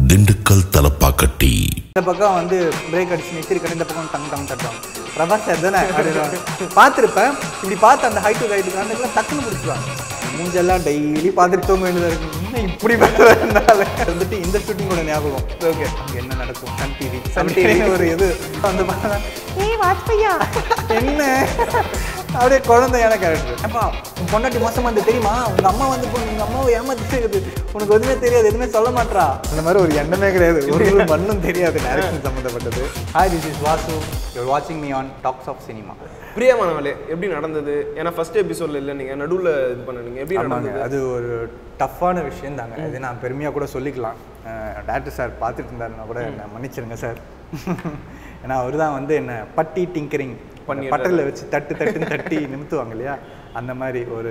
திண்டுக்கல் தலப்பாக்கட்டி இந்த பக்கம் வந்து பிரேக் அடிச்சு நிறுத்திருக்கேன் இந்த பக்கம் டங் டங் தட்டுவாங்க பிரபாஸ் சார் தானே அப்படின்னு பார்த்துருப்பேன் இப்படி பார்த்து அந்த ஹைட்டு ஹைட்டு காண்டுக்கெல்லாம் டக்குன்னு பிடிச்சிருவாங்க மூஞ்செல்லாம் டெய்லி பார்த்துட்டு தூங்க வேண்டியதாக இருக்கு இன்னும் இப்படி பேசுறதுனால வந்துட்டு இந்த ஷூட்டிங்கோட ஞாபகம் ஓகே அங்கே என்ன நடக்கும் சன் டிவி சன் டிவி ஒரு இது வந்து பார்த்தா ஏய் வாஜ்பையா என்ன அப்படியே குழந்தையான கேரக்டர் அப்பா உன் பொண்டாட்டி மோசமா இருந்து தெரியுமா உங்க அம்மா வந்து இப்போ உங்க அம்மாவை ஏமாத்திட்டு இருக்குது உனக்கு எதுவுமே தெரியாது எதுவுமே சொல்ல மாட்றா அந்த மாதிரி ஒரு எண்ணமே கிடையாது ஒரு மண்ணும் தெரியாது டைரக்ஷன் சம்மந்தப்பட்டது hi this is Vasu you're வாட்சிங் me on talks of cinema Priyamanavale எப்படி நடந்தது ஏன்னா ஃபர்ஸ்ட் எபிசோட்ல இல்லை நீங்க நடுவுல இது பண்ணீங்க எப்படி ஆமாங்க நடந்தது அது ஒரு டஃப்பான விஷயம் தாங்க இது நான் பெருமையாக கூட சொல்லிக்கலாம் டேரக்டர் சார் பார்த்துட்டு இருந்தாருன்னா கூட என்ன மன்னிச்சிருங்க சார் ஏன்னா அவர் தான் வந்து என்ன பட்டி டிங்கரிங் பண்ணிடுறாரு. பட்டரில் வச்சு தட்டு தட்டுன்னு தட்டி நிமித்துவாங்க இல்லையா அந்த மாதிரி ஒரு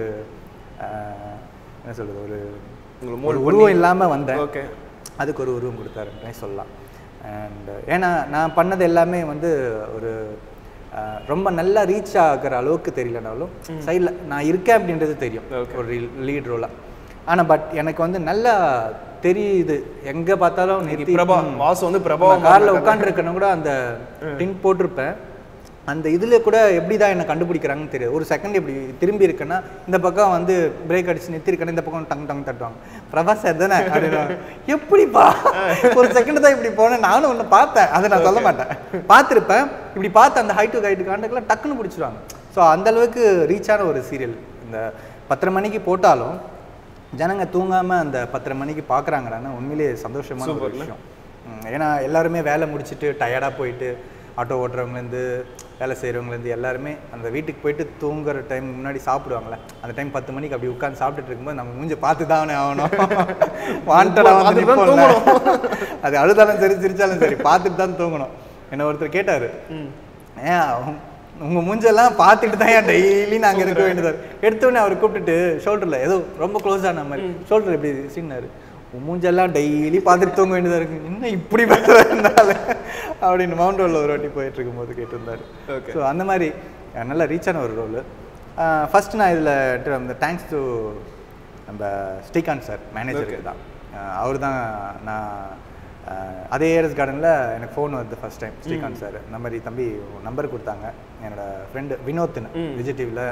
அஹ், என்ன சொல்றது ஒரு உங்களை ஒரு mold உருவம் இல்லாமல் வந்தேன் ஓகே அதுக்கு ஒரு உருவம் கொடுத்தாருன்றே சொல்லலாம் அண்ட் ஏன்னா நான் பண்ணது எல்லாமே வந்து ஒரு அஹ், ரொம்ப நல்லா ரீச் ஆகிற அளவுக்கு தெரியலனாலும் சைடில் நான் இருக்கேன் அப்படின்றது தெரியும் ஒரு லீட் ரோலாக ஆனால் பட் எனக்கு வந்து நல்லா தெரியுது எங்கே பார்த்தாலும் நிறுத்தி பிரபா வாசு வந்து பிரபாவம் காரில் உட்காந்துருக்கணும் கூட அந்த டின் போட்டிருப்பேன் அந்த இதில் கூட எப்படி தான் என்னை கண்டுபிடிக்கிறாங்கன்னு தெரியாது ஒரு செகண்ட் இப்படி திரும்பி இருக்கேன்னா இந்த பக்கம் வந்து பிரேக் அடிச்சு நிறுத்திருக்கேன்னா இந்த பக்கம் டங் டங் தட்டுவாங்க பிரபாஸ் சார் தானே அப்படின்னு எப்படிப்பா ஒரு செகண்ட் தான் இப்படி போனேன் நானும் ஒன்று பார்த்தேன் அதை நான் சொல்ல மாட்டேன் பார்த்துருப்பேன் இப்படி பார்த்து அந்த ஹைட் டு ஹைட்டு காண்டக்கெல்லாம் டக்குன்னு பிடிச்சிருவாங்க ஸோ அந்த அளவுக்கு ரீச்சான ஒரு சீரியல் இந்த பத்தரை மணிக்கு போட்டாலும் ஜனங்க தூங்காம அந்த பத்தரை மணிக்கு பார்க்குறாங்கடான்னா உண்மையிலேயே சந்தோஷமான ஒரு விஷயம் ம், ஏன்னா எல்லாருமே வேலை முடிச்சுட்டு டயர்டாக போயிட்டு ஆட்டோ ஓட்டுறவங்கலேருந்து வேலை செய்கிறவங்கலேருந்து எல்லாருமே அந்த வீட்டுக்கு போயிட்டு தூங்குற டைம் முன்னாடி சாப்பிடுவாங்கல்ல அந்த டைம் பத்து மணிக்கு அப்படி உட்காந்து சாப்பிட்டுட்டு இருக்கும்போது நம்ம மூஞ்சி பார்த்து தானே ஆகணும் வாண்டடாக வந்து பார்த்துட்டு தான் நிப்போம்ல. அது அழுதாலும் சரி சிரிச்சாலும் சரி பார்த்துட்டு தான் தூங்கணும் என்ன ஒருத்தர் கேட்டார் ஏன் உங்க- உங்க மூஞ்செல்லாம் பார்த்துட்டு தான் ஏன் டெய்லி நாங்க இருக்க வேண்டியதா இருக்கு. எடுத்த உடனே அவர் கூப்பிட்டுட்டு ஷோல்டர்ல ஏதோ ரொம்ப க்ளோஸ் ஆன மாதிரி ஷோல்டர் எப்படி சீனாரு உன் மூஞ்செல்லாம் டெய்லி பார்த்துட்டு தூங்க வேண்டியதா இருக்கு இன்னும் இப்படி பேசுறதுனால அப்படின்னு மவுண்ட் ரோல்ல ஒரு வாட்டி போயிட்டு இருக்கும்போது கேட்டிருந்தாரு Okay. ஸோ அந்த மாதிரி அஹ், நல்ல ரீச்சான ஒரு ரோல் ஃபர்ஸ்ட் நான் இதில் இந்த தேங்க்ஸ் டு நம்ம ஸ்ரீகாந்த் சார் மேனேஜருக்கு தான் அவர் தான் நான் அஹ், அதே ஏஎஸ் கார்டனில் எனக்கு ஃபோன் வருது ஃபர்ஸ்ட் டைம் ஸ்ரீகாந்த் சார் இந்த மாதிரி தம்பி நம்பர் கொடுத்தாங்க என்னோட ஃப்ரெண்டு வினோத்னு விஜய் டிவியில்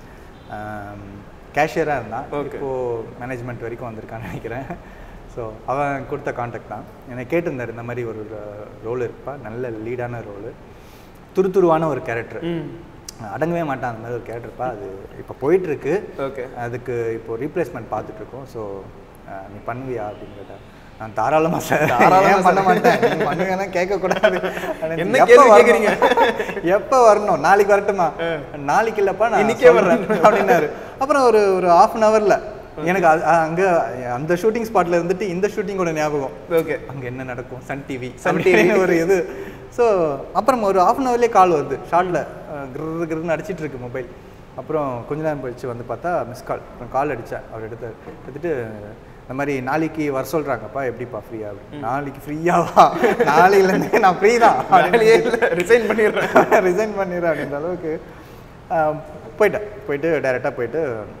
கேஷியராக இருந்தான் இப்போது மேனேஜ்மெண்ட் வரைக்கும் வந்திருக்கான்னு நினைக்கிறேன் ஸோ அவன் கொடுத்த காண்டாக்ட் தான் என்னை கேட்டிருந்தார் இந்த மாதிரி ஒரு ரோல் இருப்பா நல்ல லீடான ரோலு துருதுருவான ஒரு கேரக்டர் அடங்கவே மாட்டான் அந்த மாதிரி ஒரு கேரக்டர்ப்பா அது இப்போ போயிட்டு இருக்கு ஓகே அதுக்கு இப்போ ரீப்ளேஸ்மெண்ட் பார்த்துட்டு இருக்கோம் ஸோ நீ பண்ணுவியா அப்படின்னு கேட்டா நான் தாராளமா சார் ஏன் பண்ண மாட்டேன் நீ பண்ணுங்கன்னா கேட்கக்கூடாது என்ன எப்ப கேள்வி வரணும்? கேக்குறீங்க? எப்போ வரணும் நாளைக்கு வரட்டுமா நாளைக்கு இல்லப்பா நான் இன்னைக்கே சொல்றேன் அப்படின்னாரு அப்புறம் ஒரு ஒரு ஆஃப் அன் ஹவர்ல எனக்கு அது அங்க அந்த ஷூட்டிங் ஸ்பாட்ல இருந்துட்டு இந்த ஷூட்டிங்கோட ஞாபகம் ஓகே அங்க என்ன நடக்கும் Sun TV Sun Sun TV ஒரு இது ஸோ அப்புறம் ஒரு ஆஃப் அன் ஹவர்லேயே கால் வருது ஷார்ட்ல கிரு கிருன்னு அடிச்சிட்டு இருக்கு மொபைல் அப்புறம் கொஞ்ச நேரம் கழிச்சு வந்து பார்த்தா மிஸ் கால் அப்புறம் கால் அடித்தேன் அவர் எடுத்தார் எடுத்துட்டு இந்த மாதிரி நாளைக்கு வர சொல்கிறாங்கப்பா எப்படிப்பா ஃப்ரீயா நாளைக்கு ஃப்ரீயாவா நாளையிலேருந்து நான் ஃப்ரீ தான் வேலையே இல்லை ரிசைன் பண்ணிடுறேன் ரிசைன் பண்ணிடுறேன் அப்படின்ற அளவுக்கு ஆஹ், போயிட்டேன் போயிட்டு டைரெக்டாக போயிட்டு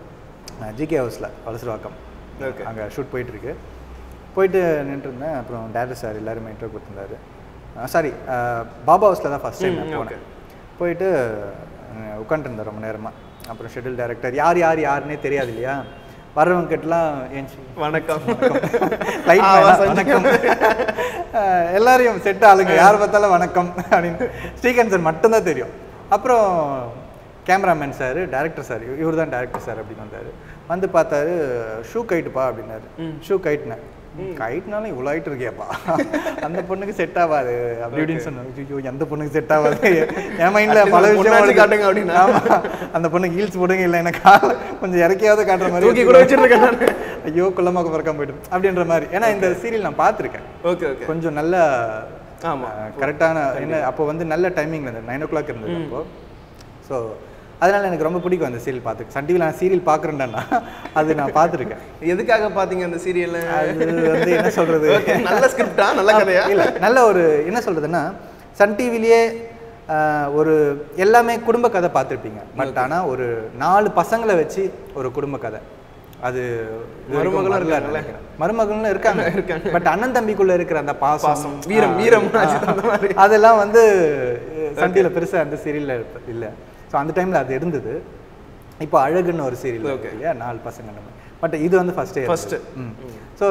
ஜிகே ஹவுஸில் வலசரவாக்கம் Okay. அங்கே ஷூட் போயிட்டுருக்கு போயிட்டு நின்றுருந்தேன் அப்புறம் டேரக்டர் சார் எல்லாருமே இன்டர்வியூ கொடுத்துருந்தாரு சாரி பாபா ஹவுஸில் தான் ஃபஸ்ட் டைம் நான் போனேன் போயிட்டு உட்காந்துருந்தேன் ரொம்ப நேரமாக அப்புறம் ஷெட்யூல் டைரக்டர் யார் யார் யாருன்னே தெரியாது இல்லையா வர்றவங்க கிட்டலாம் ஏஞ்சி வணக்கம் லைட் ஆ, வசந்த். வணக்கம் அஹ் எல்லாரையும் செட் ஆளுங்க யார் பார்த்தாலும் வணக்கம் அப்படின்னு ஸ்ரீகாந்த் சார் மட்டும்தான் தெரியும் அப்புறம் கேமராமேன் சார் டேரக்டர் சார் இவர் தான் டேரக்டர் சார் அப்படின்னு வந்தார் வந்து பார்த்தாரு ஷூ கைட்டுப்பா அப்படின்னாரு ஷூ கைட்னேன் கைட்னாலும் இவ்வளோ ஆயிட்டு இருக்கியாப்பா அந்த பொண்ணுக்கு செட் ஆகாது அப்படி இப்படின்னு சொன்னாங்க ஐயோ எந்த பொண்ணுக்கு செட் ஆகாது என் மைண்டில் பல Atleast விஷயம் பொண்ணாச்சும் ஓடுது. காட்டுங்க அப்படின்னா. ஆமா. அந்த பொண்ணுக்கு ஹீல்ஸ் போடுங்க இல்லை எனக்கு கால் கொஞ்சம் இறக்கியாவது காட்டுற மாதிரி தூக்கி கூட வச்சிருக்கேன் நான் ஐயோ குள்ளமாக பிறக்காம போயிட்டு அப்படின்ற மாதிரி ஏன்னா இந்த சீரியல் நான் பார்த்துருக்கேன் ஓகே ஓகே கொஞ்சம் நல்ல ஆமா. கரெக்டான என்ன அப்போ வந்து நல்ல டைமிங்ல இருந்தது நைன் ஓ கிளாக் இருந்தது அப்போ ஸோ அதனால எனக்கு ரொம்ப பிடிக்கும் அந்த சீரியல் பார்த்து சன் டிவியில் நான் சீரியல் பார்க்குறேன்டா அது நான் பார்த்துருக்கேன் எதுக்காக பாத்தீங்க அந்த சீரியல்ல அது வந்து என்ன சொல்றது நல்ல ஸ்கிரிப்டா நல்ல கதையா இல்ல நல்ல ஒரு என்ன சொல்றதுன்னா சன் டிவிலேயே ஒரு எல்லாமே குடும்ப கதை பார்த்துருப்பீங்க பட் ஆனா ஒரு நாலு பசங்களை வச்சு ஒரு குடும்ப கதை அது இது மருமகளும் வரைக்கும் வரல இருக்காங்கல்ல? நினைக்கிறேன். மருமகளும் இருக்காங்க பட் அண்ணன் தம்பிக்குள்ள இருக்கிற அந்த பாசம் பாசம், வீரம், ஆ, வீரம் ஆ, அஜித் அந்த மாதிரி. அதெல்லாம் வந்து சண்டியில பெருசா அந்த சீரியல்ல இல்ல ஸோ அந்த டைம்ல அது இருந்தது இப்போ அழகுன்னு ஒரு சீரியல் Okay. இல்லையா நாலு பசங்க பட் இது வந்து ஃபர்ஸ்ட் First. ம் ஸோ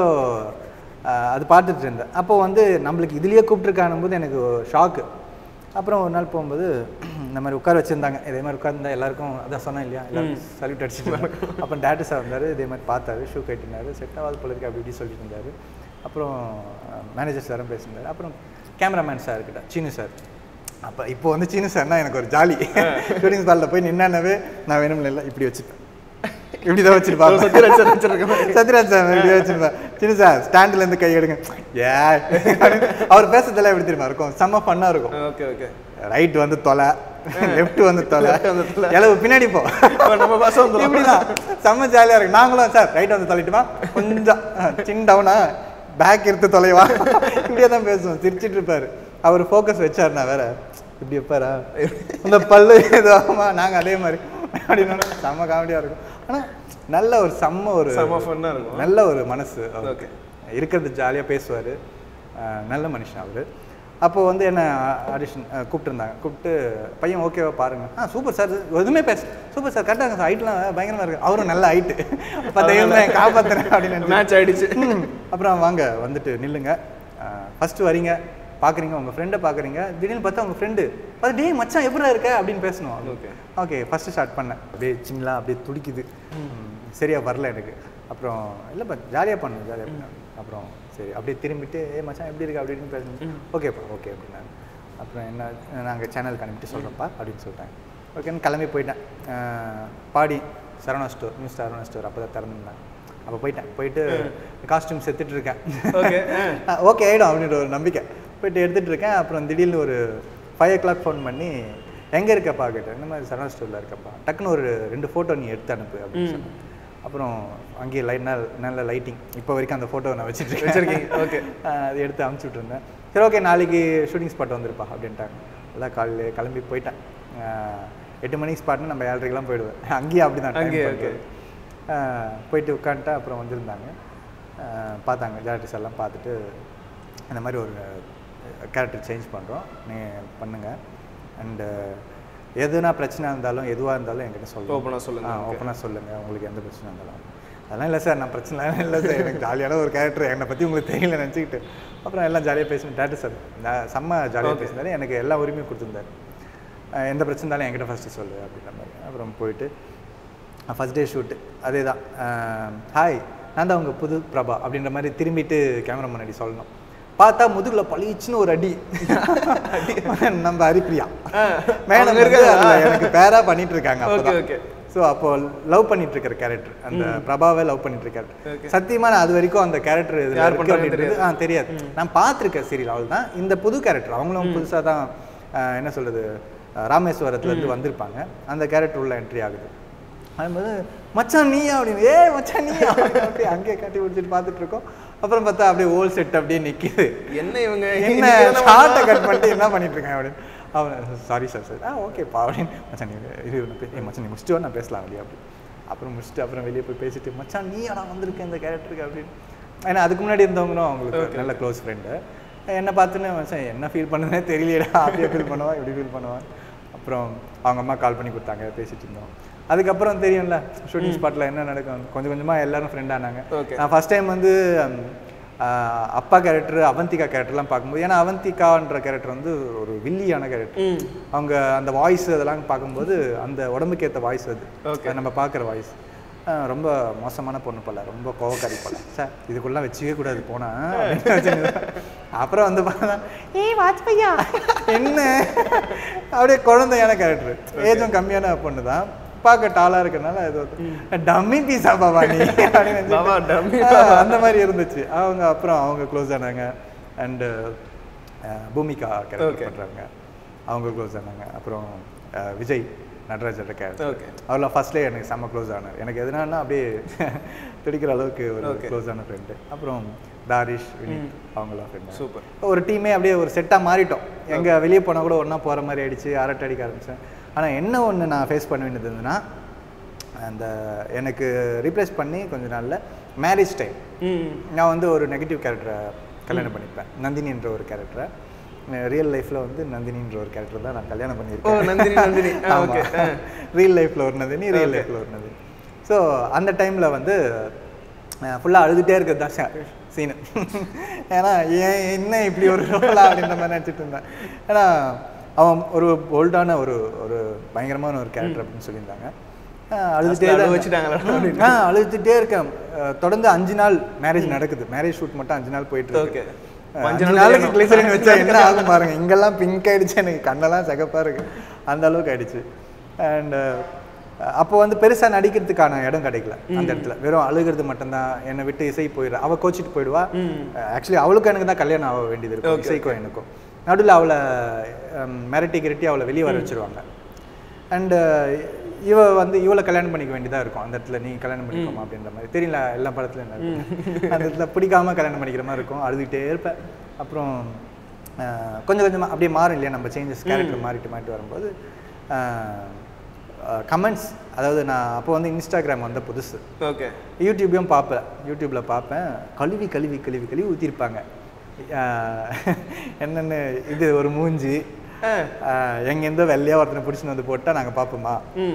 அது பார்த்துட்டு இருந்தேன் அப்போ வந்து நம்மளுக்கு இதுலயே கூப்பிட்டுருக்கானும் போது எனக்கு ஷாக்கு அப்புறம் ஒரு நாள் போகும்போது இந்த மாதிரி உட்கார வச்சிருந்தாங்க இதே மாதிரி உட்கார்ந்தா எல்லாருக்கும் அதான் சொன்னேன் இல்லையா எல்லாரும் சல்யூட் அடிச்சுட்டு அப்புறம் டேரக்டர் சார் வந்தார் இதே மாதிரி பார்த்தாரு ஷூ கட்டினாரு செட் ஆகாது போல இருக்கு அப்படி இப்படி சொல்லிட்டு இருந்தாரு அப்புறம் மேனேஜர் சாரும் பேசியிருந்தாரு அப்புறம் கேமராமேன் சார் கிட்ட சீனு சார் அப்போ இப்போ வந்து சீனு சார்னா எனக்கு ஒரு ஜாலி ஷூட்டிங் ஸ்பாட்டில் போய் நின்னானவே நான் வேணும்ல இல்லை இப்படி வச்சுப்பேன் இப்படி தான் வச்சிருப்பாங்க சத்யராஜ் சார் வச்சிருக்க மாதிரி. சத்யராஜ் சார் இப்படி வச்சிருப்பேன் சின்ன சார் ஸ்டாண்ட்ல இருந்து கை எடுங்க ஏ அவர் பேசுறதெல்லாம் எப்படி தெரியுமா இருக்கும் செம்ம ஃபன்னா இருக்கும் ஓகே ஓகே ரைட் வந்து தொலை லெஃப்ட் வந்து தொலை Left வந்து தொலை. இளவு பின்னாடி போ இப்ப நம்ம பாச வந்துரும். இப்படிதான் செம்ம ஜாலியா இருக்கு நாங்களும் சார் ரைட் வந்து தொலைட்டுமா கொஞ்சம் சின் டவுனா பேக் எடுத்து தொலைவா இப்படியே தான் பேசுவோம் சிரிச்சிட்டு இருப்பாரு அவர் ஃபோக்கஸ் வச்சாருனா வேற இப்படி வைப்பாரா அந்த பல்லு இதுவாமா நாங்க அதே மாதிரி அப்படின்னு செம்ம காமெடியா இருக்கும் ஆனா நல்ல ஒரு செம்ம ஒரு செம்ம fun ஆ இருக்கும். நல்ல ஒரு மனசு அவருக்கு. Okay. இருக்கிறது ஜாலியாக பேசுவார் நல்ல மனுஷன் அவர் அப்போ வந்து என்ன ஆடிஷன் கூப்பிட்டுருந்தாங்க கூப்பிட்டு பையன் ஓகேவா பாருங்க ஆ சூப்பர் சார் எதுவுமே பேச சூப்பர் சார் கரெக்டாக சார் ஹைட்லாம் பயங்கரமாக இருக்கு அவரும் நல்ல ஹைட்டு அப்போ தெய்வமே காப்பாற்றுறேன் அப்படின்னு நினைச்சு. மேட்ச் ஆயிடுச்சு ம். அப்புறம் வாங்க வந்துட்டு நில்லுங்க ஃபஸ்ட்டு வரீங்க பார்க்குறீங்க உங்கள் ஃப்ரெண்டை பார்க்குறீங்க திடீர்னு பார்த்தா உங்கள் ஃப்ரெண்டு பார்த்து டேய் மச்சான் எப்படிடா இருக்க அப்படின்னு பேசணும் Okay. ஓகே ஃபஸ்ட்டு ஸ்டார்ட் பண்ணேன் அப்படியே சின்னலாம் அப்படியே துடிக்குது ம், சரியா வரல எனக்கு அப்புறம் இல்லைப்பா ஜாலியாக பண்ணு ஜாலியாக பண்ணு அப்புறம் சரி அப்படியே திரும்பிட்டு ஏ மச்சான் எப்படி இருக்கு அப்படி இப்படின்னு பேசணும் ஓகேப்பா ஓகே அப்படின்னாரு அப்புறம் என்ன நாங்கள் சேனலுக்கு அனுப்பிட்டு சொல்கிறோம்ப்பா அப்படின்னு சொல்லிட்டாங்க ஓகேன்னு கிளம்பி போயிட்டேன் அஹ், Padi Saravana store new Saravana store அப்போ தான் திறந்துருந்தாங்க அப்போ போயிட்டேன் போயிட்டு காஸ்டியூம் செத்துட்டு இருக்கேன் Okay, ஓகே ஆகிடும் அப்படின்ற ஒரு நம்பிக்கை போயிட்டு எடுத்துகிட்டு இருக்கேன் அப்புறம் திடீர்னு ஒரு ஃபைவ் ஓ கிளாக் ஃபோன் பண்ணி எங்கே இருக்கப்பா கேட்டேன் இந்த மாதிரி சரவணா ஸ்டோரில் இருக்கப்பா டக்குன்னு ஒரு ரெண்டு ஃபோட்டோ நீ எடுத்து அனுப்பு அப்படின்னு சொன்னேன் அப்புறம் அங்கேயே லைட் நல்ல நல்ல லைட்டிங் இப்போ வரைக்கும் அந்த ஃபோட்டோ நான் வச்சுட்டு வச்சிருக்கீங்க, okay. அது எடுத்து அனுப்பிச்சி விட்ருந்தேன் சரி ஓகே நாளைக்கு ஷூட்டிங் ஸ்பாட் வந்துருப்பா அப்படின்ட்டாங்க அதான் காலையில் கிளம்பி போயிட்டேன் ஆஹ் எட்டு மணிக்கு ஸ்பாட்னு நம்ம ஏழரைக்கெல்லாம் போயிடுவேன் அங்கேயே அப்படி தான் அங்கேயே, அங்கேயே போயிட்டு உட்காந்துட்டு அப்புறம் வந்திருந்தாங்க ஆஹ் பார்த்தாங்க டேரக்டர்ஸ் எல்லாம் பார்த்துட்டு இந்த மாதிரி ஒரு கேரக்டர் சேஞ்ச் பண்ணுறோம் நீங்கள் பண்ணுங்கள் அண்டு எதுனா பிரச்சனை இருந்தாலும் எதுவாக இருந்தாலும் என்கிட்ட சொல்லுங்கள் Open ஆ சொல்லுங்க, okay. ஓப்பனாக சொல்லுங்கள் உங்களுக்கு எந்த பிரச்சனை இருந்தாலும் அதெல்லாம் இல்லை சார் நான் பிரச்சனை இல்லை சார் எனக்கு ஜாலியான ஒரு கேரக்டர் என்னை பற்றி உங்களுக்கு தெரியல நினச்சிக்கிட்டு அப்புறம் எல்லாம் ஜாலியாக பேசணும் டேரக்டர் சார் நான் செம்ம ஜாலியாக Okay. பேசினாரு எனக்கு எல்லா உரிமையும் கொடுத்துருந்தாரு அஹ் எந்த பிரச்சனை இருந்தாலும் என்கிட்ட ஃபஸ்ட்டு சொல்லு அப்படின்ற மாதிரி அப்புறம் போயிட்டு ஃபஸ்ட் டே ஷூட்டு அதே தான் ஹாய் நான் தான் உங்கள் புது பிரபா அப்படின்ற மாதிரி திரும்பிட்டு கேமரா முன்னாடி சொல்லணும் பார்த்தா முதுகுல பளிச்சுன்னு ஒரு அடி நம்ம ஹரிப்ரியா மேடம் அவங்க இருக்காங்களா? இருக்காங்க எனக்கு பேரா பண்ணிட்டு இருக்காங்க Okay, அப்பதான் okay. ஸோ அப்போ லவ் பண்ணிட்டு இருக்கிற கேரக்டர் அந்த பிரபாவை லவ் பண்ணிட்டு இருக்க கேரக்டர் சத்தியமா நான் அது வரைக்கும் அந்த கேரக்டர் யார் பண்றாங்கன்னு ஆ தெரியாது நான் பார்த்துருக்கேன் சீரியல் அவள் தான் இந்த புது கேரக்டர் அவங்களும் புதுசாக தான் ஆஹ், என்ன சொல்றது ஆஹ், ராமேஸ்வரத்துல இருந்து வந்திருப்பாங்க அந்த கேரக்டர் உள்ள என்ட்ரி ஆகுது அதும்போது மச்சான் நீயா அப்படின்னு ஏ மச்சான் நீயா அப்படின்னு அப்படியே அங்கேயே கட்டி பிடிச்சிட்டு பார்த்துட்டு இருக்கோம் அப்புறம் பார்த்தா அப்படியே ஓல் செட் அப்படியே நிக்குது என்ன இவங்க என்ன இன்னைக்கு என்ன ஷார்ட்டை பண்ணலாம்? கட் பண்ணிட்டு என்ன பண்ணிட்டு இருக்கேன் அப்படின்னு அவன் சாரி சார் சார் ஆ ஓகேப்பா அப்படின்னு மச்சான் நீ இது ஒன்று பே ஏய் மச்சான் நீ முடிச்சுட்டு வா, நான் பேசலாம் வெளியே அப்படி அப்புறம் முடிச்சுட்டு அப்புறம் வெளியே போய் பேசிட்டு மச்சான் நீ ஆனால் வந்திருக்க இந்த கேரக்டருக்கு அப்படின்னு ஏன்னா அதுக்கு முன்னாடி இருந்தவங்களும் அவங்களுக்கு நல்ல க்ளோஸ் ஃப்ரெண்டு என்னை பார்த்துன்னு மச்சான் என்ன ஃபீல் பண்ணுனே தெரியலையடா அப்படியே ஃபீல் பண்ணுவான் இப்படி ஃபீல் பண்ணுவான் அப்புறம் அவங்க அம்மா கால் பண்ணி கொடுத்தாங்க பேசிட்டு இருந்தோம் அதுக்கப்புறம் தெரியும்ல ஷூட்டிங் ஸ்பாட்டில் என்ன நடக்கும் கொஞ்சம் கொஞ்சமாக எல்லாரும் ஃப்ரெண்ட் ஆனாங்க Okay. நான் ஃபர்ஸ்ட் டைம் வந்து ம், ஆஹ், அப்பா கேரக்டர் அவந்திகா கேரக்டர்லாம் பார்க்கும்போது ஏன்னா அவந்திகான்ற கேரக்டர் வந்து ஒரு வில்லியான கேரக்டர் ம். அவங்க அந்த வாய்ஸ் அதெல்லாம் பார்க்கும்போது அந்த உடம்புக்கு ஏற்ற வாய்ஸ் அது Okay. அது நம்ம பார்க்குற வாய்ஸ் ரொம்ப மோசமான பொண்ணு போல ரொம்ப கோவக்காரி போல சார் இதுக்குள்ளே வச்சுக்கவே கூடாது போனா அப்படின்னு வச்சுருந்தேன். அப்புறம் வந்து பார்த்தா ஏய் வாஜ்பையா என்ன அப்படியே குழந்தையான கேரக்டர் ஏஜும் கம்மியான பொண்ணு தான் பார்க்க டாலாக இருக்கறனால இது டம்மி பீஸா பாபா நீ அப்படின்னு நினைச்சிட்டு, பாபா, dummy ஆ, அந்த மாதிரி இருந்துச்சு அவங்க அப்புறம் அவங்க க்ளோஸ் ஆனாங்க அண்டு பூமிகா கேரக்டர் Okay. பண்ணுறாங்க அவங்க க்ளோஸ் ஆனாங்க அப்புறம் அஹ், விஜய் நடராஜர் கேரக்டர் Okay. அவர்லாம் ஃபர்ஸ்ட்லேயே எனக்கு செம்ம க்ளோஸ் ஆனார் எனக்கு எதுனா அப்படியே துடிக்கிற அளவுக்கு ஒரு Okay. க்ளோஸ் ஆன ஃப்ரெண்டு அப்புறம் தாரிஷ் வினித் அவங்களாம் ஃப்ரெண்டு சூப்பர் ஒரு டீமே அப்படியே ஒரு செட்டாக மாறிட்டோம் எங்கே வெளியே போனால் கூட ஒன்றா போகிற மாதிரி ஆயிடுச்சு அரட்டை அடிக்க ஆரம்பிச்சேன் ஆனால் என்ன ஒன்று நான் ஃபேஸ் பண்ண வேண்டியது இருந்ததுன்னா அந்த எனக்கு ரீப்ளேஸ் பண்ணி கொஞ்ச நாள்ல மேரேஜ் டைம் ம் நான் வந்து ஒரு நெகட்டிவ் கேரக்டரை கல்யாணம் பண்ணிப்பேன் நந்தினின்ற ஒரு கேரக்டரை ரியல் லைஃப்பில் வந்து நந்தினின்ற ஒரு கேரக்டர் தான் நான் கல்யாணம் ஓ பண்ணியிருக்கேன் நந்தினி நந்தினி ஆ ஓகே ரியல் லைஃப்பில் ஒரு நந்தினி ரியல் லைஃப்பில் ஒரு நந்தினி ஸோ அந்த டைமில் வந்து ஃபுல்லாக அழுதுகிட்டே இருக்கிறது தான் சீனு ஏன்னா ஏன் என்ன இப்படி ஒரு ரோலா அப்படின்ற மாதிரி நினச்சிட்டு இருந்தேன் ஏன்னா அவன் ஒரு போல்டான ஒரு ஒரு பயங்கரமான ஒரு கேரக்டர் அப்படின்னு சொல்லியிருந்தாங்க அஹ் அழுதுகிட்டே அழுக தான் வச்சுட்டாங்களா? ம், ஆ அழுதுகிட்டே இருக்கேன் அஹ் தொடர்ந்து அஞ்சு நாள் மேரேஜ் நடக்குது மேரேஜ் ஷூட் மட்டும் அஞ்சு நாள் போயிட்டு இருக்கு Okay. அஹ் அஞ்சு அஞ்சு நாள் நாளுக்கு கல்யாணம். கிளிசரின் வச்சா என்ன ஆகும் பாருங்க இங்கெல்லாம் பிங்க் ஆயிடுச்சு எனக்கு கண்ணெல்லாம் சிகப்பா இருக்கு அந்த அளவுக்கு ஆயிடுச்சு அண்ட் அப்போ வந்து பெருசா நடிக்கிறதுக்கான இடம் கிடைக்கல அந்த இடத்துல வெறும் அழுகிறது மட்டும்தான் என்னை விட்டு இசை போயிடுறா அவ கோச்சிட்டு போயிடுவா ஆக்சுவலி அவளுக்கும் எனக்கு தான் கல்யாணம் ஆக வேண்டியது இருக்கும் இசைக்கும் எனக்கும் நடுவில் அவளை ஹம், மிரட்டி கிரட்டி அவளை வெளியே வர வச்சிருவாங்க அண்டு இவ வந்து இவளை கல்யாணம் பண்ணிக்க வேண்டியதா இருக்கும் அந்த இடத்துல நீ கல்யாணம் பண்ணிக்கோமா அப்படின்ற மாதிரி தெரியல எல்லா படத்துலையும் என்ன இருக்கும். அந்த இடத்துல பிடிக்காம கல்யாணம் பண்ணிக்கிற மாதிரி இருக்கும் அழுதுகிட்டே இருப்பேன் அப்புறம் அஹ், கொஞ்சம் கொஞ்சமா அப்படியே மாறும் இல்லையா நம்ம சேஞ்சஸ் கேரக்டர் மாறிட்டு மாறிட்டு வரும்போது கமெண்ட்ஸ் அதாவது நான் அப்போ வந்து இன்ஸ்டாகிராம் வந்த புதுசு ஓகே யூடியூபையும் பார்ப்பேன் யூடியூப்பில் பார்ப்பேன் கழுவி கழுவி கழுவி கழுவி ஊற்றிருப்பாங்க என்னென்னு இது ஒரு மூஞ்சி ஆஹ் எங்கேருந்தோ வெள்ளையா ஒருத்தனை பிடிச்சின்னு வந்து போட்டால் நாங்கள் பார்ப்போமா ம்